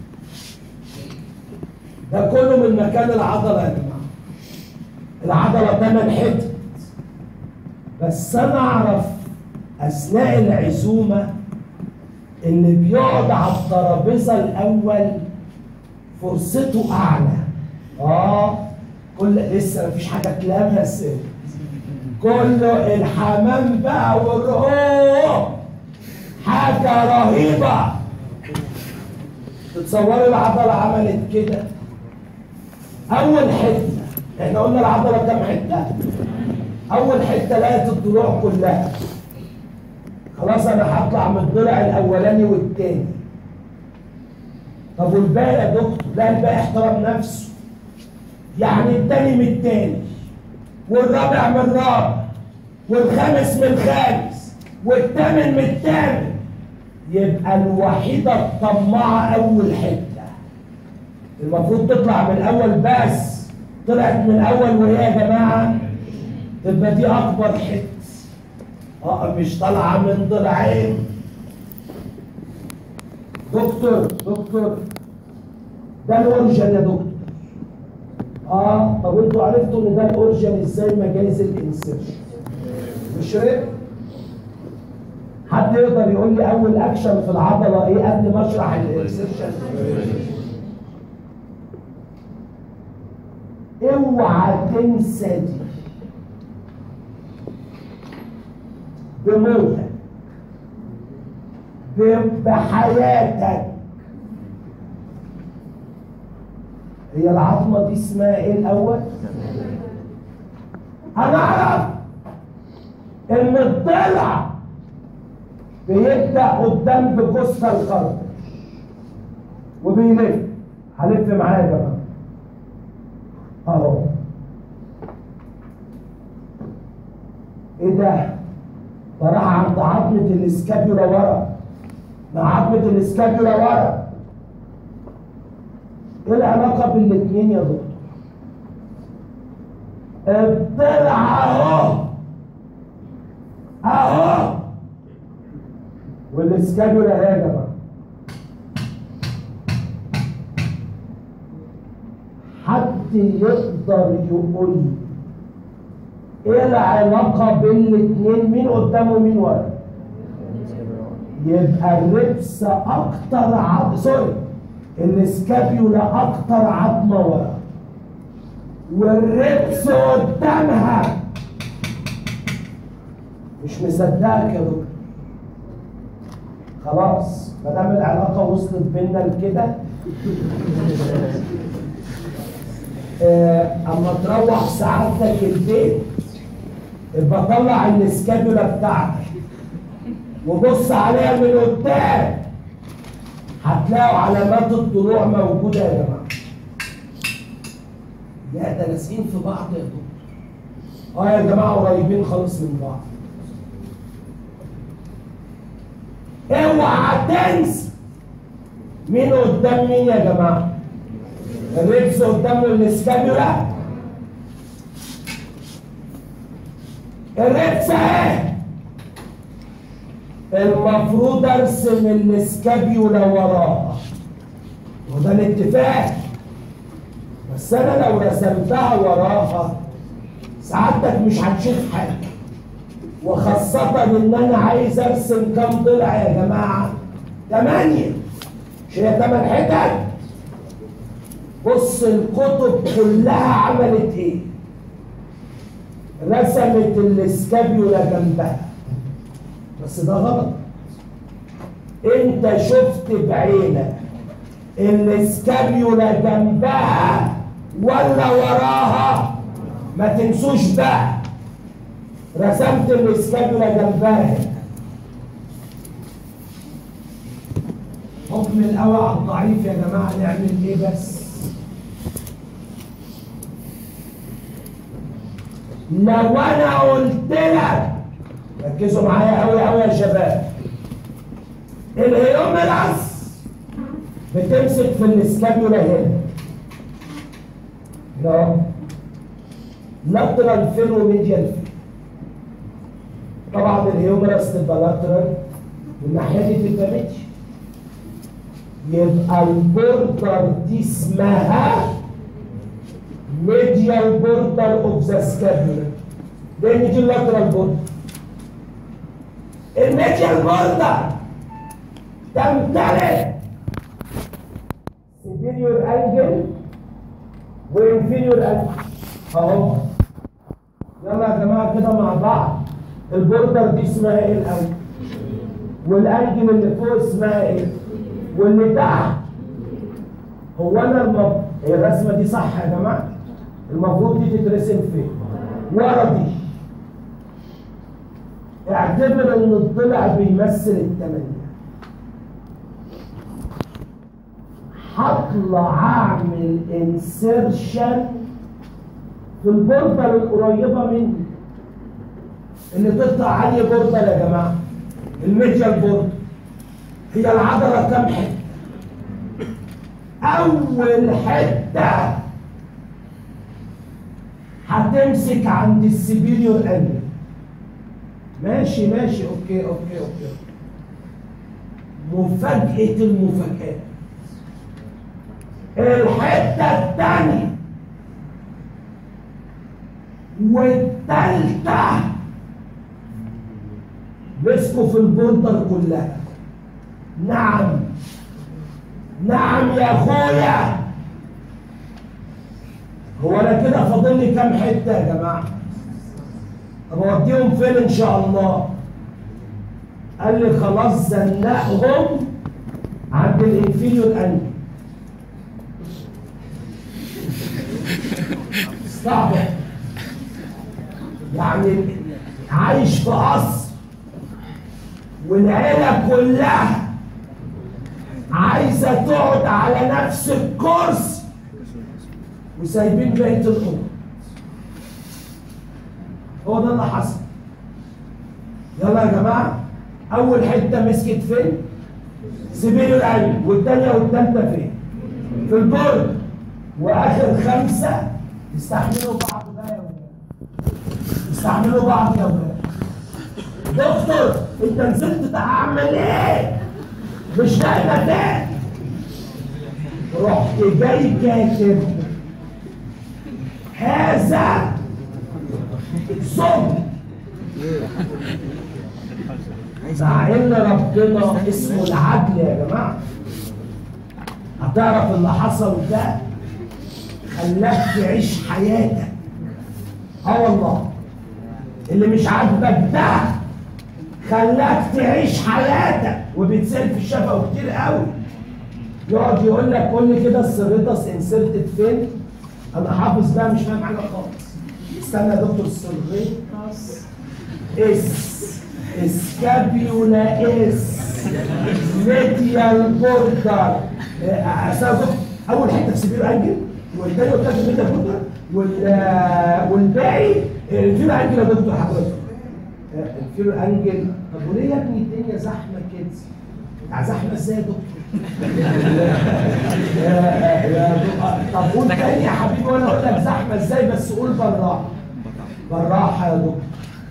ده كله من مكان العضله يا جماعه العضله ثمان حتت بس انا اعرف اثناء العزومه اللي بيقعد على الترابيزه الاول فرصته اعلى اه كل لسه مفيش حاجه اتلمس كله الحمام بقى والروح حاجه رهيبه تتصوروا العضله عملت كده اول حته احنا قلنا العضله كام حته اول حته لقت الضلوع كلها خلاص انا هطلع من الضلع الاولاني والتاني طب والباقي يا دكتور لا الباقي احترم نفسه يعني التاني من التاني والرابع من الرابع والخامس من الخامس والثامن من الثامن يبقى الوحيدة الطماعة أول حتة المفروض تطلع من الأول بس طلعت من الأول وهي يا جماعة تبقى دي أكبر حتة اه مش طالعه من ضلعين دكتور دكتور ده الاورجن يا دكتور اه طب انتوا عرفتوا ان ده الاورجن ازاي مجاز الانسرشن مش ريب حد يقدر يقول لي اول اكشن في العضله ايه قبل ما اشرح الانسرشن اوعى تنسى دي بموتك بحياتك هي العظمه دي اسمها ايه الاول انا اعرف ان الضلع بيبدا قدام بكوستا القلب وبيلف هلف معايا يا جماعه اهو ايه ده ده راح عند عظمة الاسكابيولا ورا مع عظمة الاسكابيولا ورا ايه العلاقة بين الاتنين يا دكتور؟ الضلع اهو اهو والاسكابيولا اهي يا جماعة حد يقدر يقول لي ايه العلاقة بين الاتنين مين قدام ومين ورا يبقى الربس اكتر عظم سوري الاسكابيولا اكتر عظمة ورا والربس قدامها مش مصدقك يا دكتور خلاص ما دام العلاقه وصلت بينا لكده آه، اما تروح سعادتك البيت يبقى طلع الاسكابولا بتاعتك وبص عليها من قدام هتلاقوا علامات الضلوع موجوده يا جماعه لا ده لازقين في بعض يا دكتور اه يا جماعه قريبين خالص من بعض اوعى تنسى مين قدام مين يا جماعه الريبس قدامه الاسكابولا الريبس اهي المفروض ارسم الاسكابيولا وراها وده الاتفاق بس انا لو رسمتها وراها سعادتك مش هتشوف حاجه وخاصة إن أنا عايز أرسم كام ضلع يا جماعة؟ تمانية مش هي تمن حتت؟ بص الكتب كلها عملت إيه؟ رسمت الاسكابيولا جنبها بس ده غلط انت شفت بعينك الاسكابيولا جنبها ولا وراها ما تنسوش بقى رسمت الاسكابولا جنبها حكم القوى على الضعيف يا جماعه نعمل ايه بس لو انا قلت لك ركزوا معايا قوي قوي يا شباب الهيوميراس بتمسك في الاسكابولا هنا لا لاترال فين وميديال فين طبعا الهيومرس تبقى لاترال والناحيه دي تبقى ميديال يبقى البوردر دي اسمها ميديال بوردر اوف ذا سكابولا لان دي اللاترال بوردر الميديال بوردر تمتلك superior angle وانفيريور انجل اهو يلا يا جماعه كده مع بعض البوردر دي اسمها ايه الاول والانجل اللي فوق اسمها ايه واللي تحت هو انا المف... هي الرسمه دي صح يا جماعه المفروض دي تترسم فين ورا دي اعتبر ان الضلع بيمثل الثمانيه هطلع اعمل انسيرشن في البوردر القريبه مني اللي تطلع عاليه بوردر يا جماعه الميديال بوردر هي العضله كام حته اول حته هتمسك عند السبيريور انجل ماشي ماشي اوكي اوكي اوكي مفاجاه المفاجات الحته الثانيه والثالثه مسكوا في البوردر كلها نعم نعم يا اخويا هو انا كده فاضل لي كام حته يا جماعه طب اوديهم فين ان شاء الله قال لي خلاص زنقهم عند الانفيريور انجل صعب يعني عايش في قصر والعيله كلها عايزه تقعد على نفس الكرسي وسايبين بقيه الامور هو ده اللي حصل يلا يا جماعه اول حته مسكت فين سبيل العين والثانيه والثالثه فين في البرج واخر خمسه يستحملوا بعض بقى يا ولاد يستحملوا بعض يا ولاد دكتور انت نزلت تعمل ايه مش لاقي مكان رحت جاي كاتب هذا صم مع ان ربنا اسمه العدل يا جماعه هتعرف اللي حصل ده خلاك تعيش حياتك اه والله اللي مش عاجبك ده خلاك تعيش حياتك وبيتسال في الشفا كتير قوي يقعد يقول لك قول لي كده السريتس انسرتد فين انا حافظ بقى مش فاهم حاجه خالص استنى يا دكتور السريتس اس اسكابيولا اس ميديال بوردر اساسا اول حته في سبيل انجل والتاني والتالت ميديال بوردر وال- والباقي الفيلو انجل يا دكتور حضرتك الفيلو انجل طب وليه يا ابني الدنيا زحمه كده؟ يعني زحمه ازاي يا دكتور؟ يا- يا دكتور. طب قول تاني يا حبيبي وانا اقول لك زحمه ازاي بس قول بالراحه بالراحه يا دكتور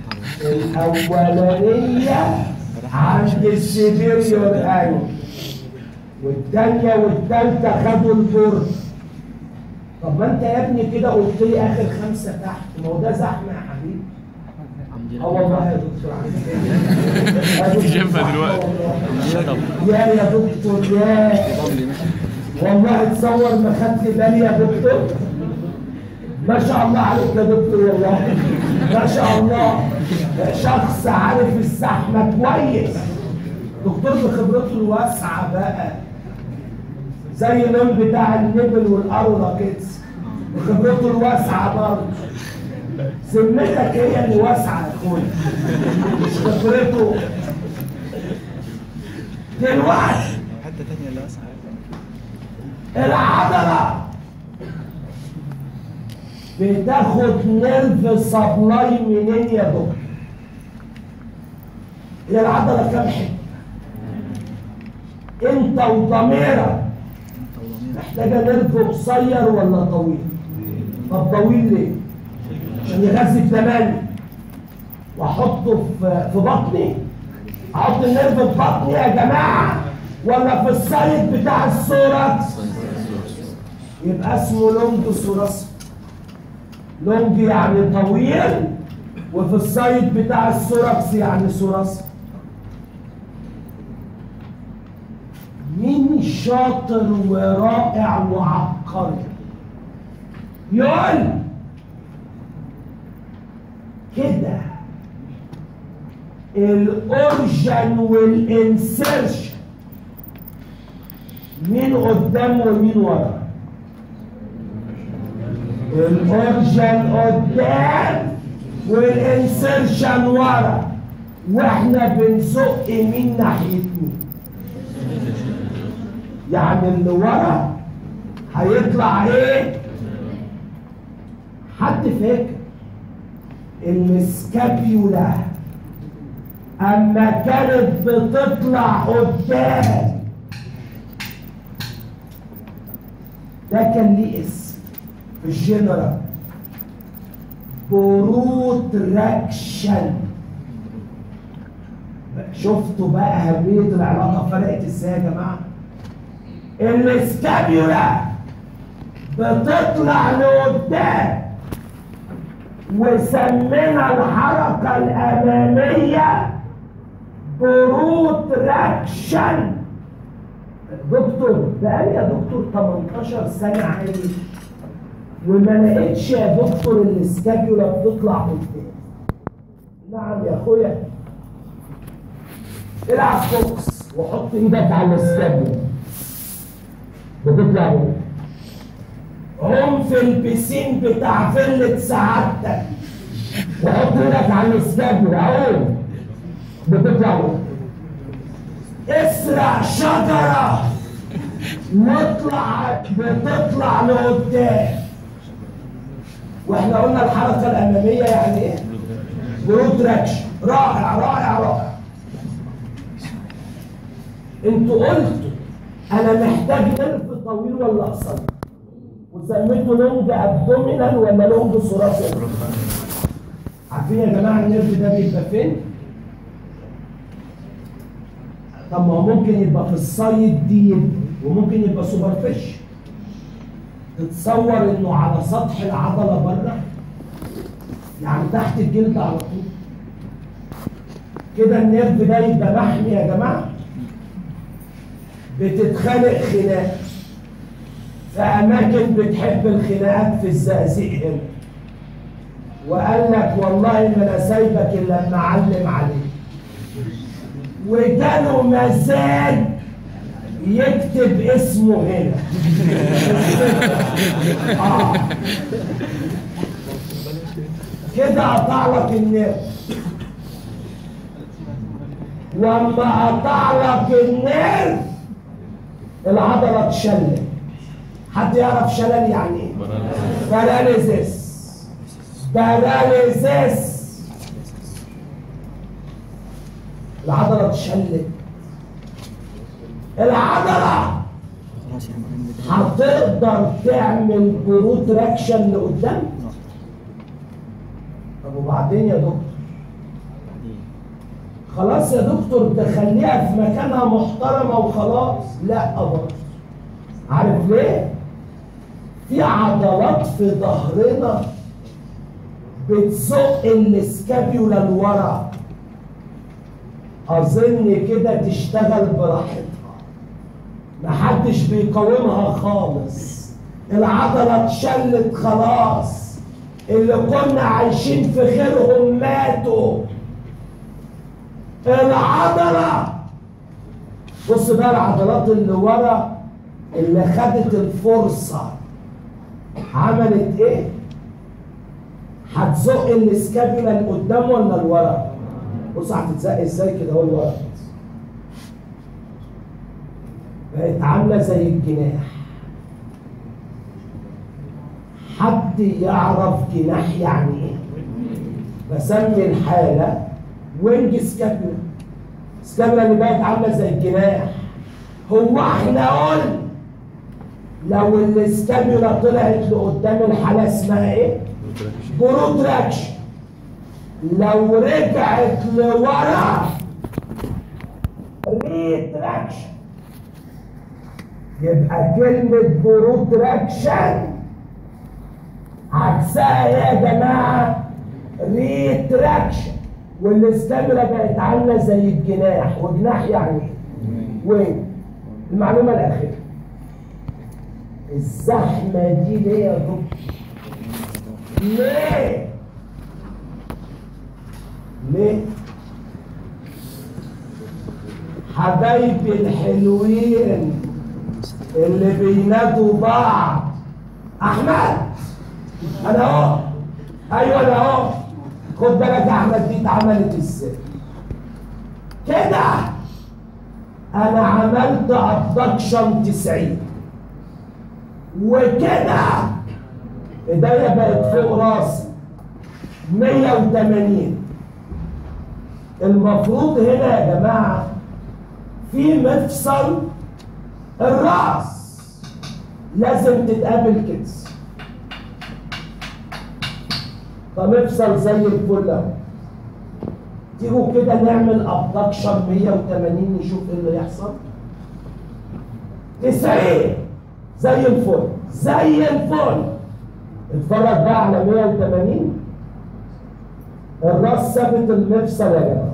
الأولانية عند السيبيريور أيوة والتانية والتالتة خدوا البر طب ما انت يا ابني كده قلت لي اخر خمسة تحت ما هو ده زحمة يا حبيبي اه والله يا دكتور عندي جنبها دلوقتي. يا يا دكتور يا والله تصور ما خدت بالي يا دكتور ما شاء الله عليك يا دكتور والله ما شاء الله شخص عارف الزحمه كويس دكتور بخبرته الواسعه بقى زي اللون بتاع النبل والقرله كده بخبرته الواسعه برضه سمتك هي اللي واسعه يا اخويا مش خبرته دلوقتي حته ثانيه اللي اسعى العضلة بتاخد نيرف سبلاي منين يا دكتور؟ هي العضلة كام حتة؟ انت وضميرك محتاجة نيرف قصير ولا طويل؟ طب طويل ليه؟ عشان يغذي الدماني واحطه في في بطني احط النيرف في بطني يا جماعه ولا في السايد بتاع السوركس يبقى اسمه لونج سورس لونج يعني طويل وفي السايد بتاع السوركس يعني سورس مين شاطر ورائع وعبقري يقول كده الاورجن والانسرشن مين قدام ومين ورا الاورجن قدام والانسرشن ورا واحنا بنزق مين ناحيه مين يعني اللي ورا هيطلع ايه حد فاكر السكابيولا اما كانت بتطلع قدام ده كان ليه اسم في الجنرال بروتراكشن شفتوا بقى اهميه العلاقه فرقت ازاي يا جماعه السكابيولا بتطلع لقدام وسمينا الحركه الاماميه بروتراكشن دكتور بقالي يا دكتور 18 سنه عايش وما لقيتش يا دكتور السكابيولا بتطلع قدام نعم يا اخويا العب بوكس وحط ايدك على السكابيولا بتطلع قدام عم في البسين بتاع فيلة سعادتك وحط ايدك على السكابيولا عوم بتطلع قدام اسرع شجرة واطلع بتطلع لقدام واحنا قلنا الحركة الأمامية يعني ايه؟ بروتراكشن رائع رائع رائع انتوا قلتوا انا محتاج نرف طويل ولا قصير وسميته لونج ابدومينال ولا لونج ثوراسي عارفين يا جماعه النرف ده بيبقى فين؟ طب ما هو ممكن يبقى في السايد دي وممكن يبقى سوبر فيش تتصور انه على سطح العضله بره يعني تحت الجلد على طول كده النيرف ده يبقى محمي يا جماعه بتتخانق خناق في اماكن بتحب الخناقات في الزقازيق هنا وقال لك والله ما انا سايبك الا لما اعلم عليك وجاله مزاج يكتب اسمه هنا آه. كده قطع لك النيرف واما قطع لك النيرف العضله اتشلت حد يعرف شلل يعني ايه باراليزيس باراليزيس العضله اتشلت العضله خلاص يا عم هتقدر تعمل بروتراكشن لقدام طب وبعدين يا دكتور خلاص يا دكتور تخليها في مكانها محترمه وخلاص لا برضه عارف ليه في عضلات في ظهرنا بتزق السكابيولا لورا اظن كده تشتغل براحتها محدش بيقاومها خالص العضله اتشلت خلاص اللي كنا عايشين في خيرهم ماتوا العضله بص بقى العضلات اللي ورا اللي خدت الفرصه عملت ايه هتزق السكابيولا لقدام ولا لورا بص هتتزق ازاي كده اهو لورا بقت عامله زي الجناح حد يعرف جناح يعني ايه بسمي الحاله وينج سكابيولا سكابيولا اللي بقت عامله زي الجناح هو احنا قلنا لو السكابيولا طلعت لقدام الحاله اسمها ايه بروتراكشن لو رجعت لورا ريتراكشن يبقى كلمة بروتراكشن عكسها ايه يا جماعة؟ ريتراكشن والاستامرة بقت عاملة زي الجناح وجناح يعني ايه؟ وين؟ المعلومة الأخيرة الزحمة دي ليه يا دكتور؟ ليه؟ ليه؟ حبايبي الحلوين اللي بينادوا بعض احمد انا اهو ايوه انا اهو خد بالك يا احمد دي اتعملت ازاي كده انا عملت ابدكشن 90 وكده ايديا بقت فوق راسي 180 المفروض هنا يا جماعه في مفصل الراس لازم تتقابل كده فمفصل زي الفل اهو تيجوا كده نعمل ابدكشن 180 نشوف ايه اللي يحصل 90 زي الفل زي الفل اتفرج بقى على 180 الراس ثابت المفصل يا جماعه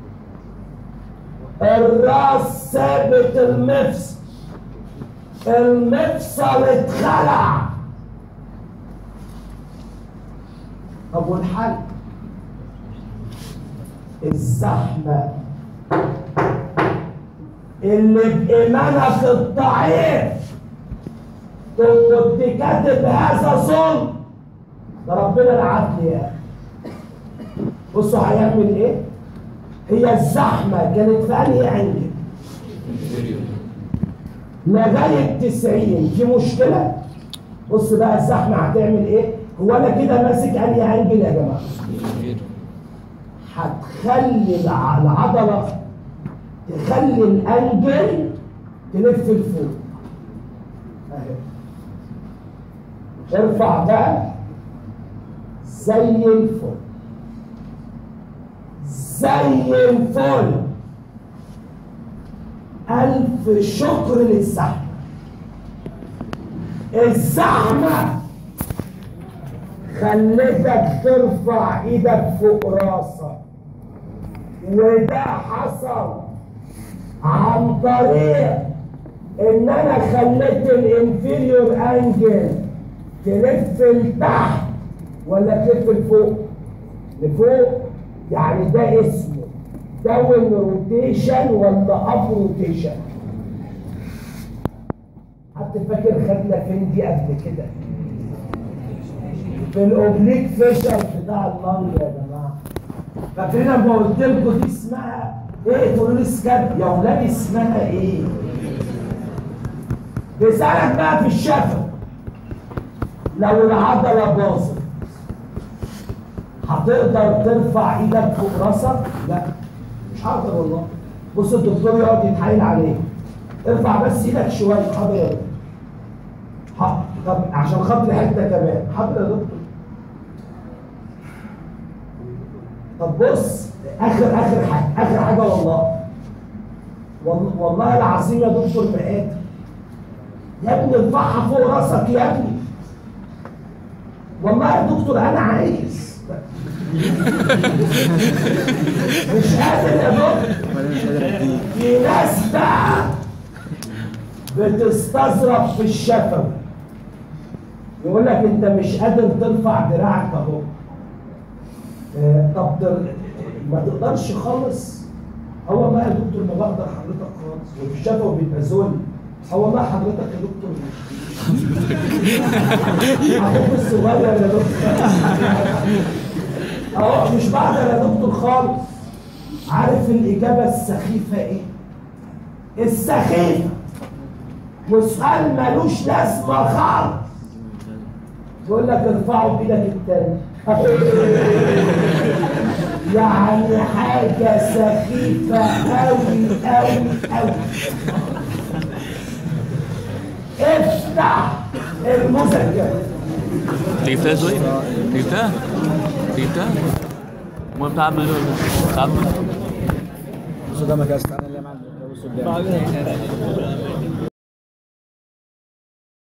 الراس ثابت المفصل المفصل اتخلع طب والحل الزحمة اللي بإيمانك الضعيف كنت كاتب هذا ظلم ده ربنا العدل يا أخي بصوا هيعمل ايه؟ هي الزحمة كانت في أنهي أنجل؟ لغاية 90 في مشكلة؟ بص بقى الزحمة هتعمل ايه؟ هو أنا كده ماسك أنهي أنجل يا جماعة؟ هتخلي الع- العضلة تخلي الأنجل تلف لفوق أهي ارفع بقى زي الفل زي الفل ألف شكر للزحمة الزحمة خلتك ترفع ايدك فوق راسك وده حصل عن طريق ان انا خليت الانفيريور انجل تلف لتحت ولا تلف لفوق لفوق يعني ده اسمه داون روتيشن ولا اب روتيشن حد فاكر خدنا فين دي قبل كده في الاوبليك فيشر بتاع اللنج يا جماعه فاكرين لما قلت لكم دي اسمها ايه تقولوا لي سكاب يا ولاد اسمها ايه بيسألك بقى في الشفا لو العضلة باظت هتقدر ترفع ايدك فوق راسك؟ لا مش هقدر والله بص الدكتور يقعد يتحايل عليك ارفع بس ايدك شويه حاضر يا دكتور حاضر طب عشان خاطر حته كمان حاضر يا دكتور طب بص اخر اخر حاجه اخر حاجه والله والله, والله العظيم يا دكتور ما قادر يا ابني ارفعها فوق راسك يا ابني والله يا دكتور انا عايز مش قادر يا دكتور ولا مش قادر اديه في ناس بقى بتستظرف في الشفوي يقول لك انت مش قادر ترفع دراعك اهو آه، طب تر- ما تقدرش خالص هو ما يا دكتور ما بقدر حضرتك خالص وفي الشفوي بيبقى ذل هو ما حضرتك يا دكتور مش اخوك الصغير يا دكتور اهو مش بقدر يا دكتور خالص عارف الإجابة السخيفة إيه؟ السخيفة وسؤال ملوش لازمة خالص يقول لك ارفعوا بإيدك التاني يعني حاجة سخيفة أوي أوي أوي افتح المذكرة جبتها زوي جبتها جبتها المهم بتاع عم بتاع عم بص قدامك يا اسطى انا اللي معاك بص قدامك